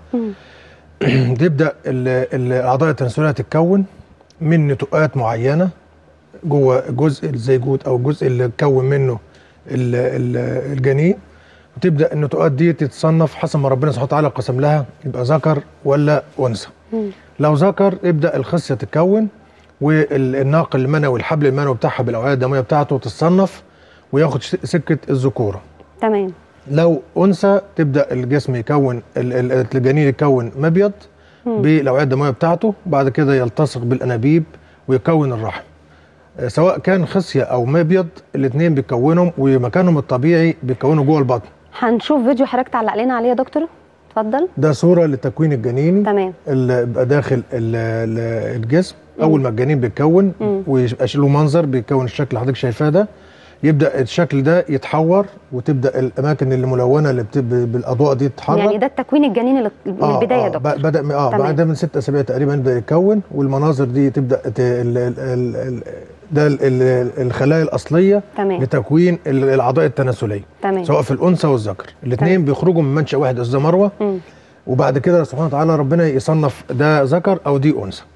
تبدا ال- ال- الاعضاء التناسليه تتكون من نتوءات معينه جوه جزء الزيجوت او الجزء اللي اتكون منه ال- ال- الجنين وتبدا النتوءات دي تتصنف حسب ما ربنا سبحانه وتعالى قسم لها يبقى ذكر ولا انثى لو ذكر يبدا الخصيه تتكون والناقل المنوي الحبل المنوي بتاعها بالاوعيه الدمويه بتاعته تتصنف وياخد ش- سكه الذكوره
تمام
لو انثى تبدا الجسم يكون ال- ال- الجنين يكون مبيض بالاوعيه الدمويه بتاعته بعد كده يلتصق بالانابيب ويكون الرحم آه، سواء كان خصيه او مبيض الاثنين بيكونهم ومكانهم الطبيعي بيكونوا جوه البطن
هنشوف فيديو حضرتك تعلق لنا عليه يا دكتور اتفضل
ده صوره للتكوين الجنيني
تمام
اللي بيبقى داخل ال- ال- الجسم اول ما الجنين بيتكون
مم.
ويبقى له منظر بيكون الشكل اللي حضرتك شايفاه ده يبدا الشكل ده يتحور وتبدا الاماكن اللي ملونه اللي بت- بالاضواء دي تتحرك
يعني ده التكوين الجنيني اللي- من
آه،
البدايه يا
آه
دكتور
ب- بدا م- اه
تمام.
بعد من ست اسابيع تقريبا يبدا يتكون والمناظر دي تبدا ت... ال... ال... ال... ال... ده ال... ال... الخلايا الاصليه
تمام
لتكوين ال- الاعضاء التناسليه
تمام
سواء في الانثى والذكر الاثنين بيخرجوا من منشا واحد استاذ مروه
مم.
وبعد كده سبحانه وتعالى ربنا يصنف ده ذكر او دي انثى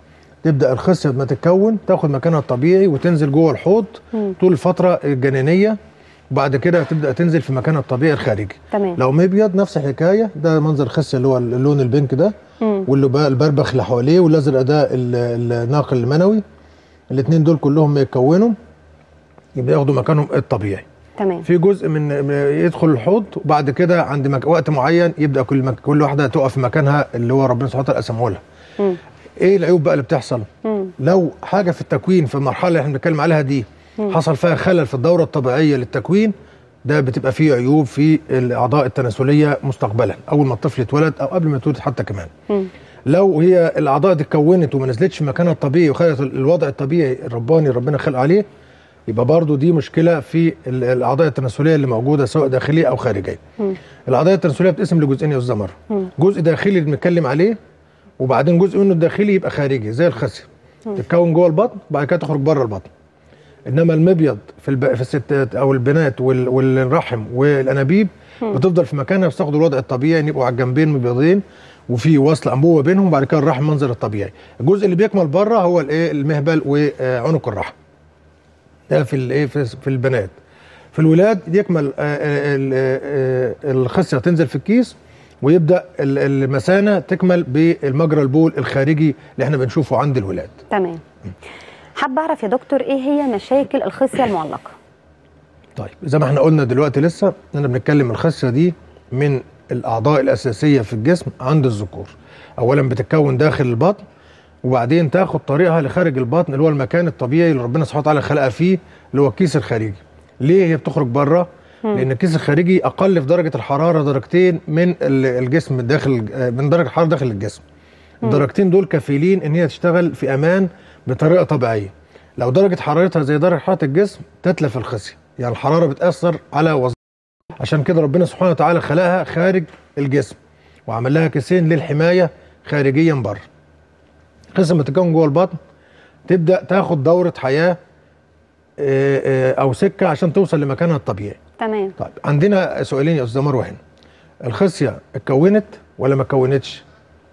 تبدا الخصيه ما تتكون تاخد مكانها الطبيعي وتنزل جوه الحوض طول الفتره الجنينيه وبعد كده تبدا تنزل في مكانها الطبيعي الخارجي
تمام
لو مبيض نفس الحكايه ده منظر الخصيه اللي هو اللون البينك ده واللي بقى البربخ اللي حواليه والازرق ده ال- الناقل المنوي الاثنين دول كلهم يتكونوا يبقى ياخدوا مكانهم الطبيعي
تمام
في جزء من من- يدخل الحوض وبعد كده عند مك... وقت معين يبدا كل مك... كل واحده تقف في مكانها اللي هو ربنا سبحانه وتعالى قسمه لها
مم.
ايه العيوب بقى اللي بتحصل
مم.
لو حاجه في التكوين في المرحله اللي احنا بنتكلم عليها دي حصل فيها خلل في الدوره الطبيعيه للتكوين ده بتبقى فيه عيوب في الاعضاء التناسليه مستقبلا اول ما الطفل يتولد او قبل ما يتولد حتى كمان
مم.
لو هي الاعضاء دي اتكونت وما نزلتش في مكانها الطبيعي وخدت الوضع الطبيعي الرباني اللي ربنا خلق عليه يبقى برضو دي مشكله في ال- الاعضاء التناسليه اللي موجوده سواء داخليه او خارجيه. الاعضاء التناسليه بتقسم لجزئين يا استاذ مروه. جزء داخلي اللي بنتكلم عليه وبعدين جزء منه الداخلي يبقى خارجي زي الخصيه. تتكون جوه البطن وبعد كده تخرج بره البطن. انما المبيض في الب... في الستات او البنات وال... والرحم والانابيب بتفضل في مكانها بس تاخد الوضع الطبيعي ان يبقوا على الجنبين مبيضين وفي وصل انبوبه بينهم وبعد كده الرحم منظر الطبيعي الجزء اللي بيكمل بره هو الايه المهبل وعنق الرحم ده في الايه في في البنات في الولاد يكمل آه، آه، ال- آه، آه، الخصيه تنزل في الكيس ويبدا ال- المثانه تكمل بالمجرى البول الخارجي اللي احنا بنشوفه عند الولاد
تمام حابه اعرف يا دكتور ايه هي مشاكل الخصيه المعلقه
طيب زي ما احنا قلنا دلوقتي لسه انا بنتكلم الخصيه دي من الاعضاء الاساسيه في الجسم عند الذكور اولا بتتكون داخل البطن وبعدين تاخد طريقها لخارج البطن اللي هو المكان الطبيعي اللي ربنا سبحانه وتعالى خلقها فيه اللي هو الكيس الخارجي ليه هي بتخرج بره لان الكيس الخارجي اقل في درجه الحراره درجتين من ال- الجسم داخل آه، من درجه الحراره داخل الجسم الدرجتين دول كفيلين ان هي تشتغل في امان بطريقه طبيعيه لو درجه حرارتها زي درجه حراره الجسم تتلف الخصيه يعني الحراره بتاثر على وظيفتها عشان كده ربنا سبحانه وتعالى خلقها خارج الجسم وعمل لها كيسين للحمايه خارجيا بره الخصيه لما تتكون جوه البطن تبدا تاخد دوره حياه آه، آه، او سكه عشان توصل لمكانها الطبيعي
تمام
طيب عندنا سؤالين يا استاذ مروه هنا الخصيه اتكونت ولا ما اتكونتش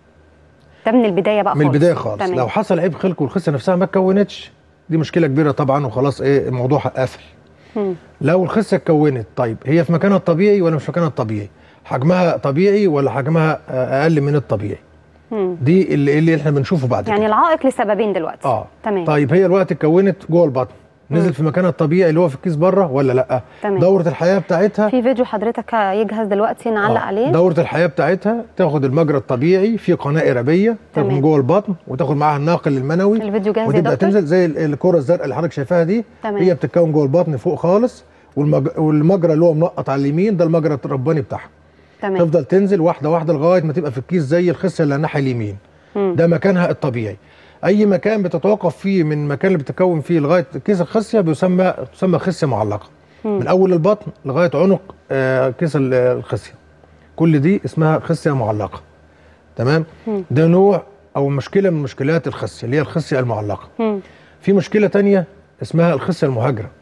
ده من البدايه بقى
من
خالص
البدايه خالص
تمام.
لو حصل عيب خلق والخصيه نفسها ما اتكونتش دي مشكله كبيره طبعا وخلاص ايه الموضوع قافل
مم.
لو الخصيه اتكونت طيب هي في مكانها الطبيعي ولا مش في مكانها الطبيعي حجمها طبيعي ولا حجمها آه، اقل من الطبيعي
مم.
دي اللي, اللي احنا بنشوفه بعد
يعني
كده
العائق لسببين دلوقتي
اه
تمام
طيب هي الوقت اتكونت جوه البطن نزل في مكانها الطبيعي اللي هو في الكيس بره ولا لا
تمام.
دوره الحياه بتاعتها
في فيديو حضرتك يجهز دلوقتي نعلق
آه،
عليه
دورة الحياة بتاعتها تاخد المجرى الطبيعي في قناة إرابية تاخد
تمام.
من جوه البطن وتاخد معاها الناقل المنوي
الفيديو جاهز يا
وتبدأ
دكتور
تنزل زي ال- الكرة الزرقاء اللي حضرتك شايفاها دي
تمام.
هي بتتكون جوه البطن فوق خالص والمج... والمجرى اللي هو منقط على اليمين ده المجرى الرباني بتاعها
تمام
تفضل تنزل واحدة واحدة لغاية ما تبقى في الكيس زي الخصية اللي على الناحية اليمين
مم.
ده مكانها الطبيعي أي مكان بتتوقف فيه من المكان اللي بتتكون فيه لغاية كيس الخصية بيسمى تسمى خصية معلقة من أول البطن لغاية عنق آه، كيس ال- الخصية كل دي اسمها خصية معلقة تمام
مم.
ده نوع او مشكله من مشكلات الخصيه اللي هي الخصيه المعلقه
مم.
في مشكله تانية اسمها الخصيه المهاجره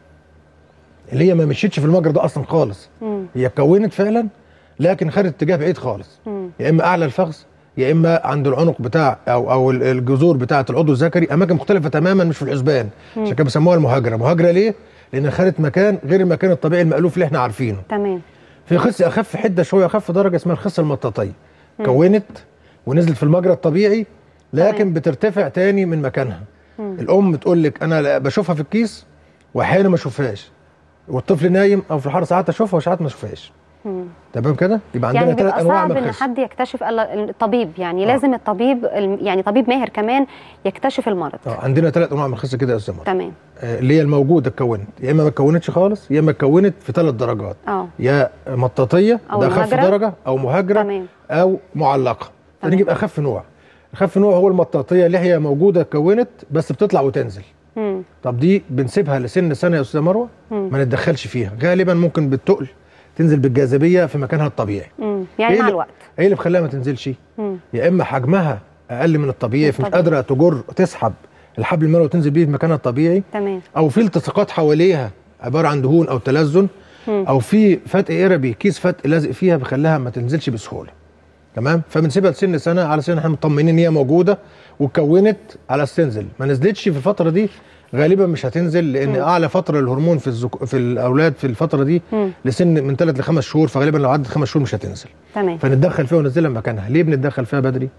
اللي هي ما مشيتش في المجرى ده اصلا خالص
مم.
هي اتكونت فعلا لكن خدت اتجاه بعيد خالص
مم.
يا اما اعلى الفخذ يا اما عند العنق بتاع او او ال- الجذور بتاعه العضو الذكري اماكن مختلفه تماما مش في الحسبان عشان كده بيسموها المهاجره مهاجره ليه لان خدت مكان غير المكان الطبيعي المالوف اللي احنا عارفينه
تمام
في خصيه اخف حده شويه اخف درجه اسمها الخصيه المطاطيه كونت ونزلت في المجرى الطبيعي لكن
تمام.
بترتفع تاني من مكانها الام تقول لك انا لا- بشوفها في الكيس واحيانا ما اشوفهاش والطفل نايم او في الحر ساعات اشوفها وساعات ما اشوفهاش
مم.
تمام كده يبقى عندنا
يعني
ثلاث
بيبقى
انواع
صعب
من
ان
الخصيه
حد يكتشف الا الطبيب يعني
آه.
لازم الطبيب الم- يعني طبيب ماهر كمان يكتشف المرض
اه عندنا ثلاث انواع من الخصيه كده يا استاذ مرة.
تمام
آه، اللي هي الموجوده اتكونت يا اما ما اتكونتش خالص يا اما اتكونت في ثلاث درجات
اه
يا مطاطيه
أو
ده اخف
مهاجرة.
درجه او مهاجره
تمام
او معلقه
تمام.
فنجيب اخف نوع اخف نوع هو المطاطيه اللي هي موجوده اتكونت بس بتطلع وتنزل
مم.
طب دي بنسيبها لسن سنه يا استاذه مروه
مم.
ما نتدخلش فيها غالبا ممكن بالتقل تنزل بالجاذبيه في مكانها الطبيعي
مم. يعني
إيه
مع
اللي-
الوقت
ايه اللي بخليها ما تنزلش
مم.
يا اما حجمها اقل من الطبيعي فمش
الطبيعي.
قادره تجر تسحب الحبل المنوي وتنزل بيه في مكانها الطبيعي
تمام
او في التصاقات حواليها عباره عن دهون او تلزن
مم.
او في فتق اربي كيس فتق لازق فيها بيخليها ما تنزلش بسهوله تمام فبنسيبها لسن سنه على سن احنا مطمنين ان هي موجوده واتكونت على أساس تنزل ما نزلتش في الفتره دي غالبا مش هتنزل لان
مم.
اعلى فتره للهرمون في الزك... في الاولاد في الفتره دي
مم.
لسن من ثلاث لخمس شهور فغالبا لو عدت خمس شهور مش هتنزل
تمام
فنتدخل فيها وننزلها مكانها ليه بنتدخل فيها بدري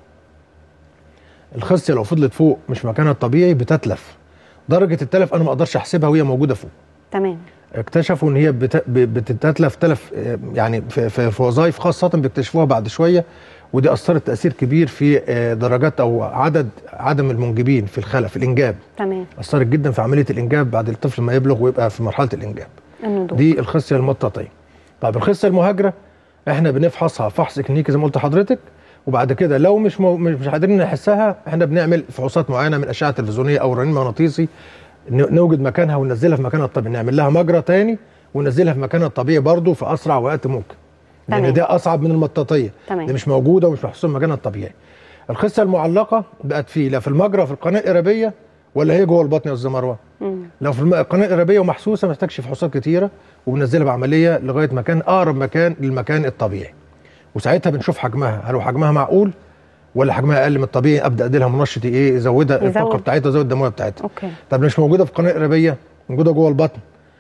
الخصيه لو فضلت فوق مش مكانها الطبيعي بتتلف درجه التلف انا ما اقدرش احسبها وهي موجوده فوق
تمام
اكتشفوا ان هي بت... ب- بتتلف تلف آه، يعني في, في, في وظائف خاصه بيكتشفوها بعد شويه ودي اثرت تاثير كبير في آه، درجات او عدد عدم المنجبين في الخلف الانجاب
تمام
اثرت جدا في عمليه الانجاب بعد الطفل ما يبلغ ويبقى في مرحله الانجاب
النضوج
دي الخصيه المطاطيه طيب الخصيه المهاجره احنا بنفحصها فحص كلينيكي زي ما قلت لحضرتك وبعد كده لو مش مو مش مش قادرين نحسها احنا بنعمل فحوصات معينه من اشعه تلفزيونيه او رنين مغناطيسي ن- نوجد مكانها وننزلها في مكانها الطبيعي نعمل لها مجرى تاني وننزلها في مكانها الطبيعي برضه في اسرع وقت ممكن
تمام.
لان دي اصعب من المطاطيه
تمام.
دي مش موجوده ومش محسوسه مكانها الطبيعي الخصيه المعلقه بقت فيه لا في المجرى في القناه القربيه ولا هي جوه البطن يا استاذ مروه
مم.
لو في الم- القناه القربيه ومحسوسه ما محتاجش فحوصات كتيره وبننزلها بعمليه لغايه مكان اقرب مكان للمكان الطبيعي وساعتها بنشوف حجمها هل هو حجمها معقول ولا حجمها اقل من الطبيعي ابدا ادي لها منشط ايه يزودها
يزود.
الطاقه بتاعتها يزود الدمويه بتاعتها
اوكي
طب مش موجوده في القناه القربيه موجوده جوه البطن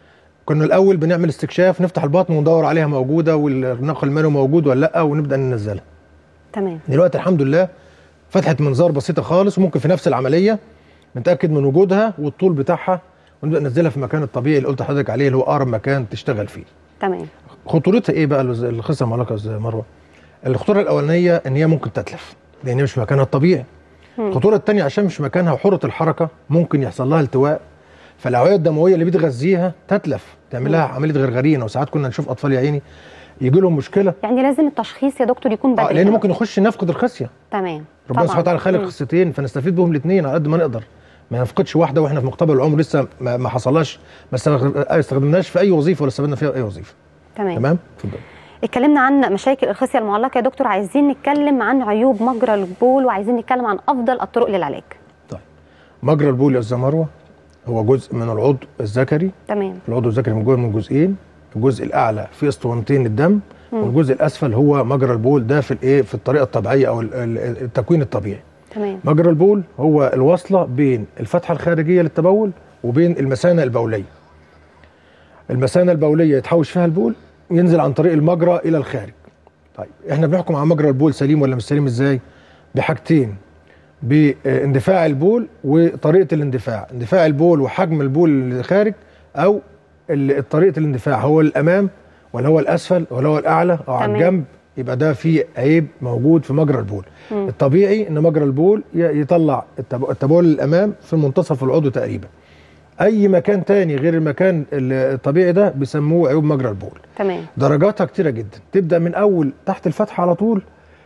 كنا الاول بنعمل استكشاف نفتح البطن وندور عليها موجوده والنقل المنوي موجود ولا لا ونبدا ننزلها
تمام
دلوقتي الحمد لله فتحت منظار بسيطه خالص وممكن في نفس العمليه نتاكد من وجودها والطول بتاعها ونبدا ننزلها في المكان الطبيعي اللي قلت لحضرتك عليه اللي هو اقرب مكان تشتغل فيه
تمام
خطورتها ايه بقى الوز- الخصه المعلقه يا مروه الخطوره الاولانيه ان هي ممكن تتلف لان هي مش في مكانها الطبيعي الخطوره الثانيه عشان مش مكانها وحره الحركه ممكن يحصل لها التواء فالاوعيه الدمويه اللي بتغذيها تتلف تعمل لها عمليه غرغرينه وساعات كنا نشوف اطفال يا عيني يجي لهم مشكله
يعني لازم التشخيص يا دكتور يكون بدري
آه لان ممكن يخش نفقد الخصيه
تمام
ربنا سبحانه وتعالى خالق
مم.
قصتين فنستفيد بهم الاثنين على قد ما نقدر ما نفقدش واحده واحنا في مقتبل العمر لسه ما, ما حصلهاش ما استغ- استخدمناش في اي وظيفه ولا استفدنا فيها اي وظيفه
تمام
تمام اتفضل
اتكلمنا عن مشاكل الخصيه المعلقه يا دكتور عايزين نتكلم عن عيوب مجرى البول وعايزين نتكلم عن افضل الطرق للعلاج
طيب مجرى البول يا استاذ مروه هو جزء من العضو الذكري
تمام
العضو الذكري مكون من جزئين الجزء الاعلى فيه اسطوانتين الدم والجزء الاسفل هو مجرى البول ده في الايه في الطريقه الطبيعيه او ال- ال- التكوين الطبيعي
تمام
مجرى البول هو الوصله بين الفتحه الخارجيه للتبول وبين المثانه البوليه المثانه البوليه يتحوش فيها البول ينزل عن طريق المجرى الى الخارج طيب احنا بنحكم على مجرى البول سليم ولا مش سليم ازاي بحاجتين باندفاع البول وطريقه الاندفاع اندفاع البول وحجم البول اللي خارج او ال- طريقه الاندفاع هو الامام ولا هو الاسفل ولا هو الاعلى او على
تمام.
الجنب يبقى ده فيه عيب موجود في مجرى البول
مم.
الطبيعي ان مجرى البول ي- يطلع التب- التبول للامام في منتصف العضو تقريبا اي مكان تاني غير المكان ال- الطبيعي ده بيسموه عيوب مجرى البول
تمام
درجاتها كتيره جدا تبدا من اول تحت الفتحه على طول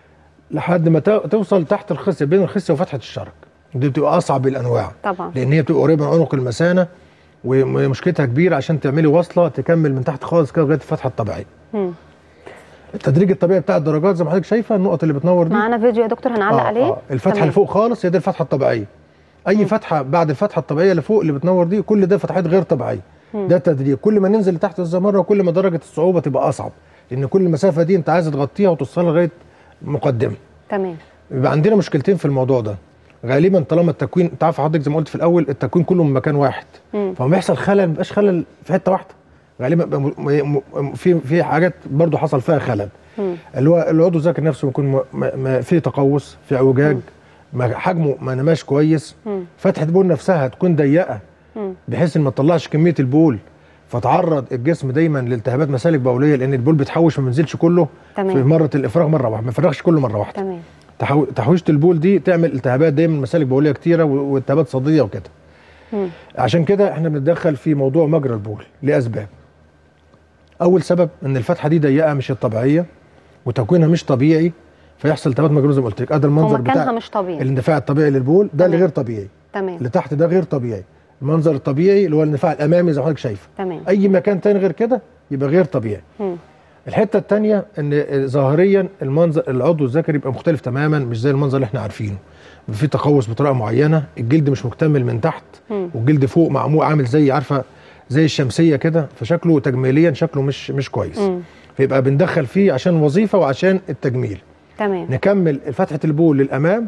لحد ما تو- توصل تحت الخصيه بين الخصيه وفتحه الشرج دي بتبقى اصعب الانواع
طبعا
لان هي بتبقى قريبه من عنق المثانه ومشكلتها كبيره عشان تعملي وصله تكمل من تحت خالص كده لغايه الفتحه الطبيعيه
مم.
التدريج الطبيعي بتاع الدرجات زي ما حضرتك شايفه النقط اللي بتنور دي
معانا فيديو يا دكتور هنعلق
آه،
عليه
آه. الفتحه
تمام.
اللي فوق خالص هي دي الفتحه الطبيعيه اي فتحه بعد الفتحه الطبيعيه اللي فوق اللي بتنور دي كل ده فتحات غير طبيعيه ده التدريج كل ما ننزل لتحت الزمره كل ما درجه الصعوبه تبقى اصعب لان كل المسافه دي انت عايز تغطيها وتوصلها لغايه مقدمه
تمام
يبقى عندنا مشكلتين في الموضوع ده غالبا طالما التكوين انت عارف حضرتك زي ما قلت في الاول التكوين كله من مكان واحد
مم.
فما بيحصل خلل ما بيبقاش خلل في حته واحده غالبا بيبقى م- م- في في حاجات برضو حصل فيها خلل
مم.
اللي هو العضو الذكري نفسه يكون م- م- م- فيه تقوس في اعوجاج ما- حجمه ما نماش كويس
مم.
فتحه البول نفسها تكون ضيقه
مم.
بحيث ان ما تطلعش كميه البول فتعرض الجسم دايما لالتهابات مسالك بوليه لان البول بيتحوش ما بينزلش كله
تمام.
في مره الافراغ مره واحده ما يفرغش كله مره واحده
تمام
تحو- تحويشه البول دي تعمل التهابات دايما مسالك بوليه كتيره و- والتهابات صدريه وكده
مم.
عشان كده احنا بنتدخل في موضوع مجرى البول لاسباب اول سبب ان الفتحه دي ضيقه مش الطبيعيه وتكوينها مش طبيعي فيحصل التهابات مجرى زي ما قلت لك ادي المنظر
ومكانها
بتاع
مش طبيعي
الاندفاع الطبيعي للبول ده اللي
تمام.
غير طبيعي
تمام
اللي تحت ده غير طبيعي المنظر الطبيعي اللي هو الاندفاع الامامي زي ما حضرتك شايفه
تمام
اي مكان تاني غير كده يبقى غير طبيعي
مم.
الحته الثانيه ان ظاهريا المنظر العضو الذكري يبقى مختلف تماما مش زي المنظر اللي احنا عارفينه في تقوس بطريقه معينه الجلد مش مكتمل من تحت
مم.
والجلد فوق معمول عامل زي عارفه زي الشمسيه كده فشكله تجميليا شكله مش مش كويس
مم.
فيبقى بندخل فيه عشان وظيفه وعشان التجميل
تمام
نكمل فتحه البول للامام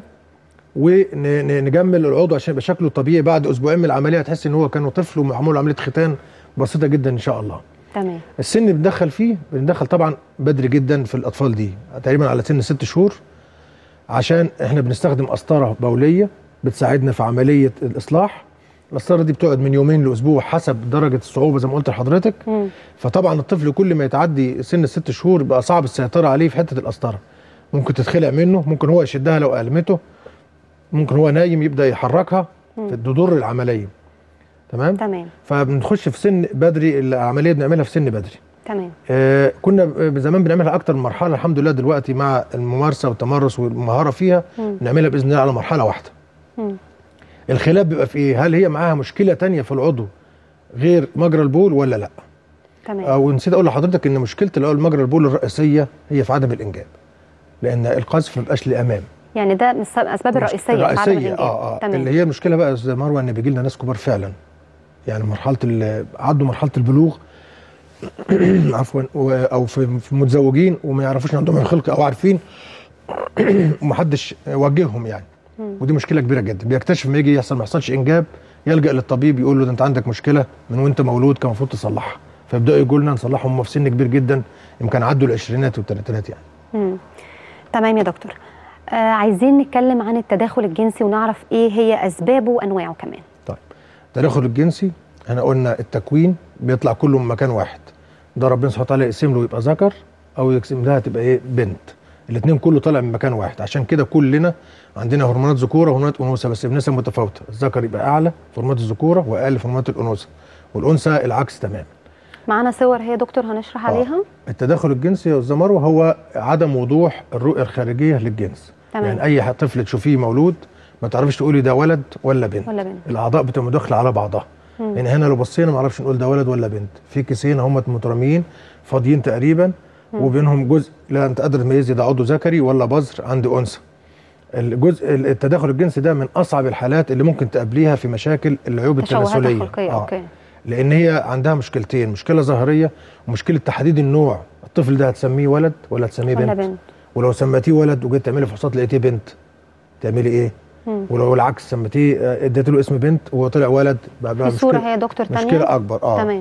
ونجمل العضو عشان يبقى شكله طبيعي بعد اسبوعين من العمليه تحس ان هو كانوا طفل ومعمول له عمليه ختان بسيطه جدا ان شاء الله
تمام
السن اللي بندخل فيه بندخل طبعا بدري جدا في الاطفال دي تقريبا على سن ست شهور عشان احنا بنستخدم قسطره بوليه بتساعدنا في عمليه الاصلاح القسطره دي بتقعد من يومين لاسبوع حسب درجه الصعوبه زي ما قلت لحضرتك
مم.
فطبعا الطفل كل ما يتعدي سن الست شهور بقى صعب السيطره عليه في حته القسطره ممكن تتخلع منه ممكن هو يشدها لو ألمته ممكن هو نايم يبدا يحركها تضر العمليه تمام
تمام
فبنخش في سن بدري العمليه بنعملها في سن بدري
تمام
آه كنا زمان بنعملها اكتر من مرحله الحمد لله دلوقتي مع الممارسه والتمرس والمهاره فيها
مم.
بنعملها باذن الله على مرحله واحده
مم.
الخلاف بيبقى في ايه هل هي معاها مشكله تانية في العضو غير مجرى البول ولا لا
تمام
او نسيت اقول لحضرتك ان مشكله اللي هو مجرى البول الرئيسيه هي في عدم الانجاب لان القذف ما بيبقاش لامام
يعني ده من الس- الاسباب الرئيسيه في عدم
الرئيسيه
الإنجاب.
اه اه
تمام
اللي هي المشكله بقى يا استاذ مروه ان بيجي لنا ناس كبار فعلا يعني مرحله ال- عدوا مرحله البلوغ عفوا و- او في في متزوجين وما يعرفوش ان عندهم خلق او عارفين ومحدش وجههم يعني ودي مشكله كبيره جدا بيكتشف لما يجي يحصل ما يحصلش انجاب يلجا للطبيب يقول له ده انت عندك مشكله من وانت مولود كان المفروض تصلحها فيبداوا يقولوا لنا نصلحهم هم في سن كبير جدا يمكن عدوا العشرينات والثلاثينات يعني
مم. تمام يا دكتور آه عايزين نتكلم عن التداخل الجنسي ونعرف ايه هي اسبابه وانواعه كمان
طيب التداخل الجنسي احنا قلنا التكوين بيطلع كله من مكان واحد ده ربنا سبحانه وتعالى يقسم له يبقى ذكر او يقسم لها تبقى ايه بنت الاثنين كله طالع من مكان واحد عشان كده كلنا عندنا هرمونات ذكوره وهرمونات انوثه بس بنسب متفاوته الذكر يبقى اعلى في هرمونات الذكوره واقل في هرمونات الانوثه والانثى العكس تماما
معانا صور هي يا دكتور هنشرح
آه.
عليها
التداخل الجنسي يا استاذ مروه هو عدم وضوح الرؤيه الخارجيه للجنس
تمام.
يعني اي طفل تشوفيه مولود ما تعرفش تقولي ده ولد ولا بنت
ولا بنت
الاعضاء بتبقى مداخله على بعضها
مم.
يعني هنا لو بصينا ما نعرفش نقول ده ولد ولا بنت في كيسين هم متراميين فاضيين تقريبا وبينهم جزء لا انت قادر تميزي ده عضو ذكري ولا بذر عند انثى الجزء التداخل الجنسي ده من اصعب الحالات اللي ممكن تقابليها في مشاكل العيوب
تشوهات
التناسليه
الخلقيه اوكي
لان هي عندها مشكلتين مشكله ظاهريه ومشكله تحديد النوع الطفل ده هتسميه ولد ولا هتسميه
ولا
بنت
بنت
ولو سميتيه ولد وجيت تعملي فحوصات لقيتيه بنت تعملي ايه
مم.
ولو العكس سميتيه آه، اديت له اسم بنت وهو طلع ولد بقى بقى
في صوره
مشكلة-
هي يا دكتور تانية
مشكله اكبر اه
تمام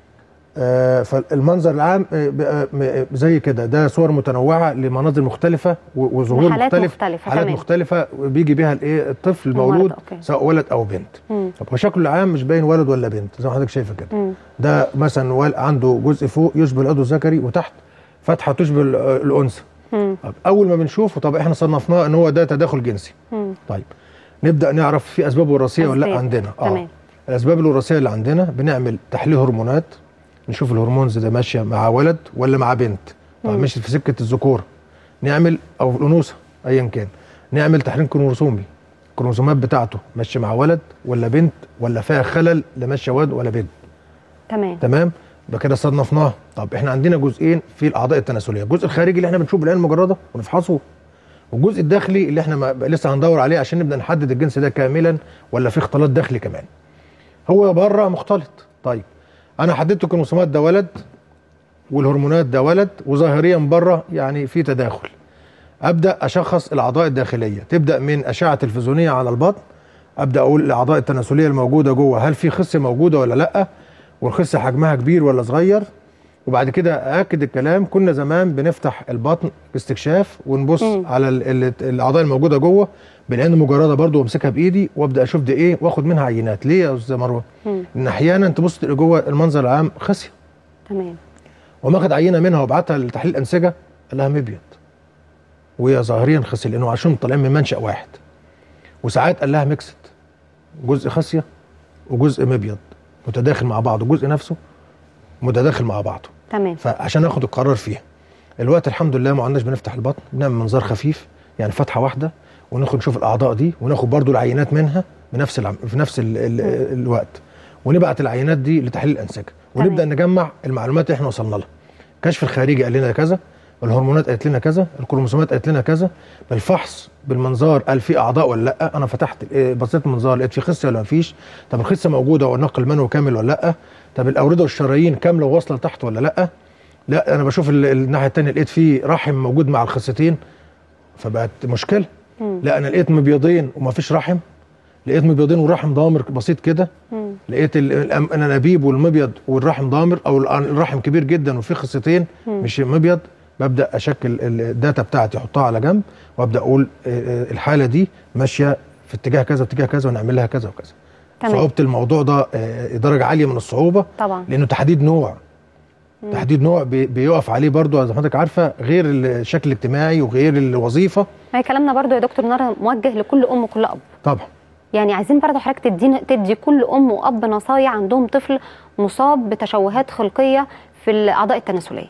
آه فالمنظر العام آه، بقى م- زي كده ده صور متنوعه لمناظر مختلفه و- وظهور
لحالات
مختلف
مختلفة،
حالات
تمام.
مختلفه بيجي بيها الايه الطفل
المولد،
المولود
أوكي.
سواء ولد او بنت
مم.
طب هو شكله العام مش باين ولد ولا بنت زي ما حضرتك شايفه كده
مم.
ده مثلا وال- عنده جزء فوق يشبه العضو الذكري وتحت فتحه تشبه ال- الانثى
مم.
طب اول ما بنشوفه طب احنا صنفناه ان هو ده تداخل جنسي
مم.
طيب نبدا نعرف في اسباب وراثيه ولا لا
أسباب.
عندنا
تمام.
الاسباب الوراثيه اللي عندنا بنعمل تحليل هرمونات نشوف الهرمونز ده ماشيه مع ولد ولا مع بنت طب
مم.
مشيت في سكه الذكوره نعمل او الانوثه ايا كان نعمل تحليل كروموسومي الكروموسومات بتاعته ماشيه مع ولد ولا بنت ولا فيها خلل لا ماشيه ولد ولا بنت
تمام
تمام يبقى كده صنفناه طب احنا عندنا جزئين في الاعضاء التناسليه الجزء الخارجي اللي احنا بنشوفه بالعين المجرده ونفحصه والجزء الداخلي اللي احنا ما لسه هندور عليه عشان نبدا نحدد الجنس ده كاملا ولا في اختلاط داخلي كمان هو بره مختلط طيب انا حددت الكروموسومات ده ولد والهرمونات ده ولد وظاهريا بره يعني في تداخل ابدا اشخص الاعضاء الداخليه تبدا من اشعه تلفزيونيه على البطن ابدا اقول الاعضاء التناسليه الموجوده جوه هل في خصيه موجوده ولا لا والخصيه حجمها كبير ولا صغير وبعد كده ااكد الكلام كنا زمان بنفتح البطن باستكشاف ونبص
مم.
على ال- ال- الاعضاء الموجوده جوه بالعين المجرده برضو وامسكها بايدي وابدا اشوف ده ايه واخد منها عينات ليه يا استاذ مروه
مم.
ان احيانا تبص تلاقي جوه المنظر العام خصيه
تمام
وما اخد عينه منها وابعتها لتحليل انسجه قال لها مبيض وهي ظاهريا خصيه لانه عشان طالعين من منشا واحد وساعات قال لها ميكست جزء خصيه وجزء مبيض متداخل مع بعضه الجزء نفسه متداخل مع بعضه
تمام
فعشان اخد القرار فيها الوقت الحمد لله ما عندناش بنفتح البطن بنعمل منظار خفيف يعني فتحه واحده وناخد نشوف الاعضاء دي وناخد برضو العينات منها بنفس العم... في نفس ال... ال... الوقت ونبعت العينات دي لتحليل الانسجه ونبدا
تمام.
نجمع المعلومات اللي احنا وصلنا لها الكشف الخارجي قال لنا كذا الهرمونات قالت لنا كذا الكروموسومات قالت لنا كذا بالفحص بالمنظار قال في اعضاء ولا لا انا فتحت إيه، بصيت المنظار لقيت في خصيه ولا مفيش طب الخصيه موجوده والنقل المنوي كامل ولا لا طب الاورده والشرايين كامله وواصله لتحت ولا لا لا انا بشوف ال- الناحيه الثانيه لقيت في رحم موجود مع الخصيتين فبقت مشكله لا انا لقيت مبيضين وما فيش رحم لقيت مبيضين والرحم ضامر بسيط كده لقيت ال- الأم- الانابيب والمبيض والرحم ضامر او ال- الرحم كبير جدا وفيه خصيتين مش مبيض ببدا اشكل ال- الداتا بتاعتي احطها على جنب وابدا اقول آه، آه، الحاله دي ماشيه في اتجاه كذا واتجاه كذا ونعمل لها كذا وكذا
تمام.
صعوبه الموضوع ده آه، درجه عاليه من الصعوبه
طبعا
لانه تحديد نوع تحديد نوع بي- بيقف عليه برضو زي ما حضرتك عارفه غير الشكل الاجتماعي وغير الوظيفه
هي كلامنا برضو يا دكتور نار موجه لكل ام وكل اب
طبعا
يعني عايزين برضه حضرتك تدينا تدي كل ام واب نصايح عندهم طفل مصاب بتشوهات خلقيه في الاعضاء التناسليه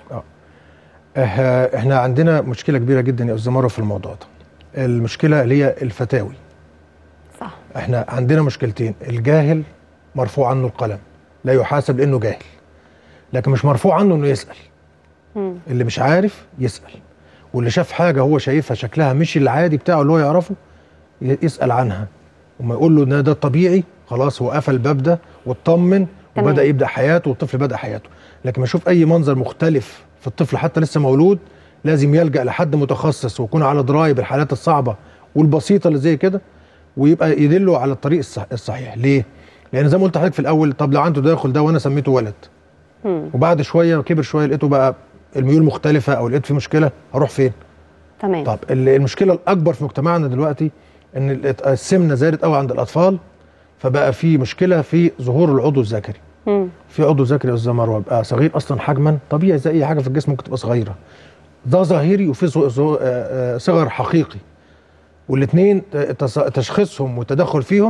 إح- احنا عندنا مشكله كبيره جدا يا استاذ مروه في الموضوع ده المشكله اللي هي الفتاوي
صح
احنا عندنا مشكلتين الجاهل مرفوع عنه القلم لا يحاسب لانه جاهل لكن مش مرفوع عنه انه يسال
مم.
اللي مش عارف يسال واللي شاف حاجه هو شايفها شكلها مش العادي بتاعه اللي هو يعرفه ي- يسال عنها وما يقول له ان ده طبيعي خلاص هو قفل الباب ده واطمن
تمام.
وبدا يبدا حياته والطفل بدا حياته لكن ما يشوف اي منظر مختلف في الطفل حتى لسه مولود لازم يلجا لحد متخصص ويكون على درايه بالحالات الصعبه والبسيطه اللي زي كده ويبقى يدله على الطريق الصح الصحيح ليه لان زي ما قلت لحضرتك في الاول طب لو عنده تداخل ده وانا سميته ولد
مم.
وبعد شويه كبر شويه لقيته بقى الميول مختلفه او لقيت في مشكله هروح فين
تمام
طب ال- المشكله الاكبر في مجتمعنا دلوقتي ان ال- السمنه زادت قوي عند الاطفال فبقى في مشكله في ظهور العضو الذكري
مم.
في عضو ذكري يا استاذ مروه بقى صغير اصلا حجما طبيعي زي اي حاجه في الجسم ممكن تبقى صغيره ده ظاهري وفي صو- صو- آه، آه، صغر حقيقي والاثنين تشخيصهم والتدخل فيهم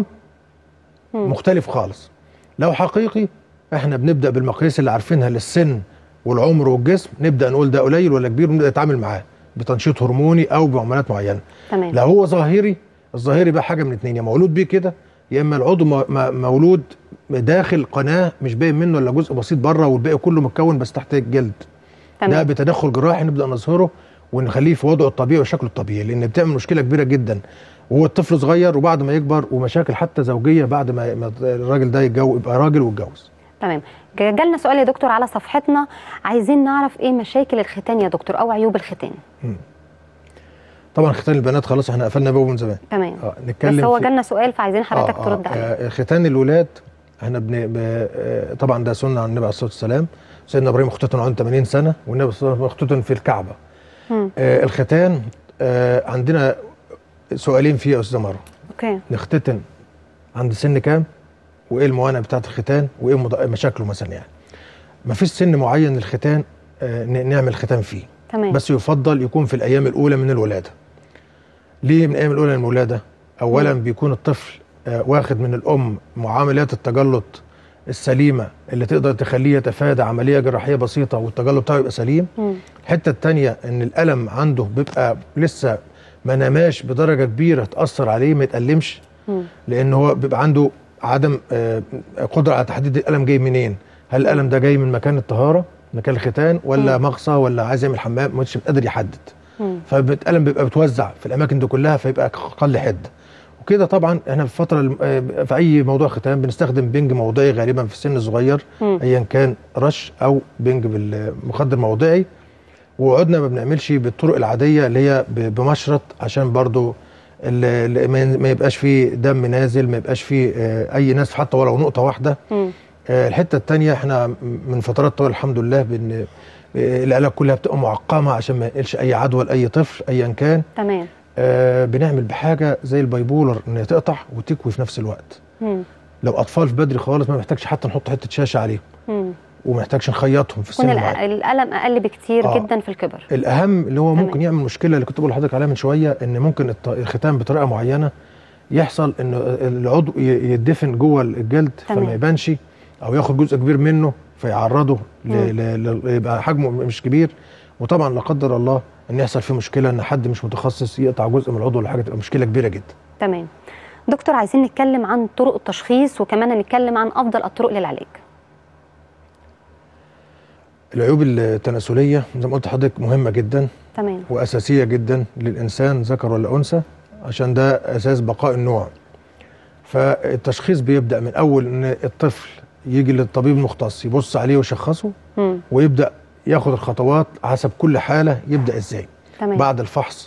مختلف خالص لو حقيقي احنا بنبدا بالمقاييس اللي عارفينها للسن والعمر والجسم نبدا نقول ده قليل ولا كبير ونبدا نتعامل معاه بتنشيط هرموني او بعملات معينه
تمام
لو هو ظاهري الظاهري بقى حاجه من اتنين يا مولود بيه كده يا اما العضو م- م- مولود داخل قناه مش باين منه الا جزء بسيط بره والباقي كله متكون بس تحت الجلد ده
تمام
بتدخل جراحي نبدا نظهره ونخليه في وضعه الطبيعي وشكله الطبيعي لان بتعمل مشكله كبيره جدا وهو الطفل صغير وبعد ما يكبر ومشاكل حتى زوجيه بعد ما ما الراجل ده يتجوز يبقى راجل واتجوز
تمام جا- جالنا سؤال يا دكتور على صفحتنا عايزين نعرف ايه مشاكل الختان يا دكتور او عيوب الختان
طبعا ختان البنات خلاص احنا قفلنا بابه من زمان
تمام
اه نتكلم
بس هو
في-
جالنا سؤال فعايزين حضرتك
آه،
ترد
آه،
عليه
آه، ختان الولاد احنا بن... ب... آه، طبعا ده سنه عن النبي عليه الصلاه والسلام سيدنا ابراهيم اختتن عنده 80 سنه والنبي صلى الله عليه وسلم اختتن في الكعبه
مم.
آه الختان آه عندنا سؤالين فيه يا استاذه مروه
اوكي
نختتن عند سن كام وايه الموانع بتاعه الختان وايه مض- مشاكله مثلا يعني ما فيش سن معين للختان آه ن- نعمل ختان فيه
تمام
بس يفضل يكون في الايام الاولى من الولاده ليه من الايام الاولى من الولاده اولا بيكون الطفل آه، واخد من الام معاملات التجلط السليمه اللي تقدر تخليه يتفادى عمليه جراحيه بسيطه والتجلط بتاعه يبقى سليم
مم.
الحته الثانيه ان الالم عنده بيبقى لسه ما نماش بدرجه كبيره تاثر عليه ما يتالمش
مم.
لان هو بيبقى عنده عدم آه، قدره على تحديد الالم جاي منين هل الالم ده جاي من مكان الطهاره مكان الختان ولا مغصى ولا عايز يعمل حمام مش قادر يحدد
مم.
فالالم بيبقى بتوزع في الاماكن دي كلها فيبقى اقل حده وكده طبعا احنا في الفتره الم- آه، في اي موضوع ختان بنستخدم بنج موضعي غالبا في السن الصغير
مم.
ايا كان رش او بنج بالمخدر موضعي وقعدنا ما بنعملش بالطرق العاديه اللي هي ب- بمشرط عشان برضو ال- ال- ما ين- ما يبقاش فيه دم نازل ما يبقاش فيه آه، اي ناس حتى ولو نقطه واحده
مم.
آه، الحته الثانيه احنا من فترات طويله الحمد لله بان آه، العلاج كلها بتبقى معقمه عشان ما ينقلش اي عدوى لاي طفل ايا كان
تمام
آه، بنعمل بحاجه زي البايبولر ان هي تقطع وتكوي في نفس الوقت
مم.
لو اطفال في بدري خالص ما محتاجش حتى نحط حته شاشه عليهم
مم.
وما محتاجش نخيطهم في
يكون
السن
الأ-
المعين
الالم اقل بكتير
آه.
جدا في الكبر
الاهم اللي هو
تمام.
ممكن يعمل مشكله اللي كنت بقول لحضرتك عليها من شويه ان ممكن الط- الختان بطريقه معينه يحصل ان العضو ي- يدفن جوه الجلد
تمام.
فما يبانش او ياخد جزء كبير منه فيعرضه ل-
مم.
ل- ل- يبقى حجمه مش كبير وطبعا لا قدر الله ان يحصل فيه مشكله ان حد مش متخصص يقطع جزء من العضو ولا حاجه تبقى مشكله كبيره جدا
تمام دكتور عايزين نتكلم عن طرق التشخيص وكمان نتكلم عن افضل الطرق للعلاج
العيوب التناسليه زي ما قلت لحضرتك مهمه جدا
تمام
واساسيه جدا للانسان ذكر ولا انثى عشان ده اساس بقاء النوع فالتشخيص بيبدا من اول ان الطفل يجي للطبيب المختص يبص عليه ويشخصه
مم.
ويبدا ياخد الخطوات حسب كل حاله يبدا ازاي
تمام
بعد الفحص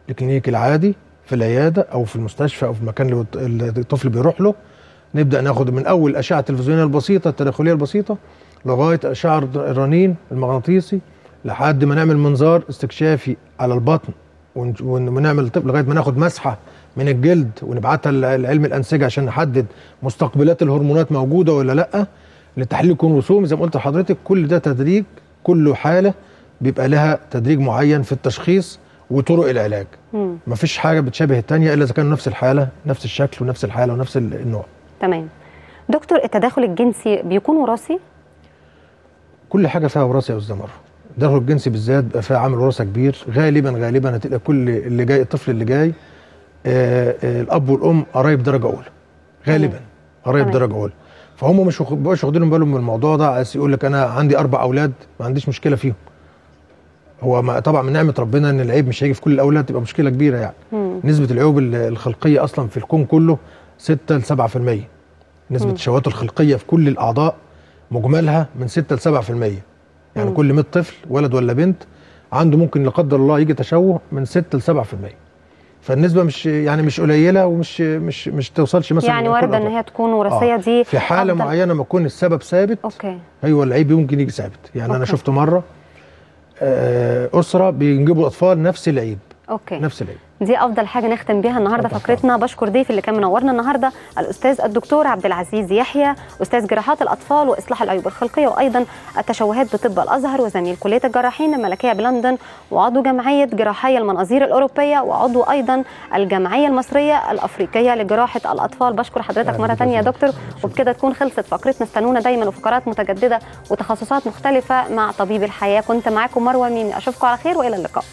الكلينيكي العادي في العياده او في المستشفى او في المكان اللي الط- اللي الطفل بيروح له نبدا ناخد من اول اشعه التلفزيونيه البسيطه التداخليه البسيطه لغايه اشعه الرنين المغناطيسي لحد ما نعمل منظار استكشافي على البطن ون- ون- ونعمل طب لغايه ما ناخد مسحه من الجلد ونبعتها ل- لعلم الانسجه عشان نحدد مستقبلات الهرمونات موجوده ولا لا لتحليل كروموسوم زي ما قلت لحضرتك كل ده تدريج كل حاله بيبقى لها تدريج معين في التشخيص وطرق العلاج
مم.
مفيش حاجه بتشابه التانية الا اذا كانوا نفس الحاله نفس الشكل ونفس الحاله ونفس ال- النوع
تمام دكتور التداخل الجنسي بيكون وراثي
كل حاجه فيها وراثه يا استاذ مروه التدخل الجنسي بالذات بيبقى فيها عامل وراثه كبير غالبا غالبا هتلاقي كل اللي جاي الطفل اللي جاي آه آه الاب والام قرايب درجه اولى غالبا قرايب
تمام.
درجه اولى فهم مش واخد- مش واخدين بالهم من الموضوع ده عايز يقول لك انا عندي اربع اولاد ما عنديش مشكله فيهم هو ما طبعا من نعمه ربنا ان العيب مش هيجي في كل الاولاد تبقى مشكله كبيره يعني
مم.
نسبه العيوب ال- الخلقيه اصلا في الكون كله 6 ل 7% نسبه الشهوات الخلقيه في كل الاعضاء مجملها من 6 ل 7% يعني
مم.
كل 100 طفل ولد ولا بنت عنده ممكن لا قدر الله يجي تشوه من 6 ل 7% فالنسبه مش يعني مش قليله ومش مش مش توصلش مثلا
يعني
لكل
وارده ان
الأطفال.
هي تكون وراثيه
آه.
دي
في حاله
أفضل.
معينه ما يكون السبب ثابت
اوكي
ايوه العيب ممكن يجي ثابت يعني انا
أوكي.
شفت مره آه، اسره بينجبوا اطفال نفس العيب
اوكي
نفس العيب
دي افضل حاجه نختم بيها النهارده
اتفضل.
فقرتنا بشكر ضيفي اللي كان منورنا النهارده الاستاذ الدكتور عبد العزيز يحيى استاذ جراحات الاطفال واصلاح العيوب الخلقيه وايضا التشوهات بطب الازهر وزميل كليه الجراحين الملكيه بلندن وعضو جمعيه جراحي المناظير الاوروبيه وعضو ايضا الجمعيه المصريه الافريقيه لجراحه الاطفال بشكر حضرتك
أهلا
مره
بك
ثانيه يا
يا
دكتور وبكده تكون خلصت فقرتنا استنونا دايما وفقرات متجدده وتخصصات مختلفه مع طبيب الحياه كنت معاكم مروه ميمي اشوفكم على خير والى اللقاء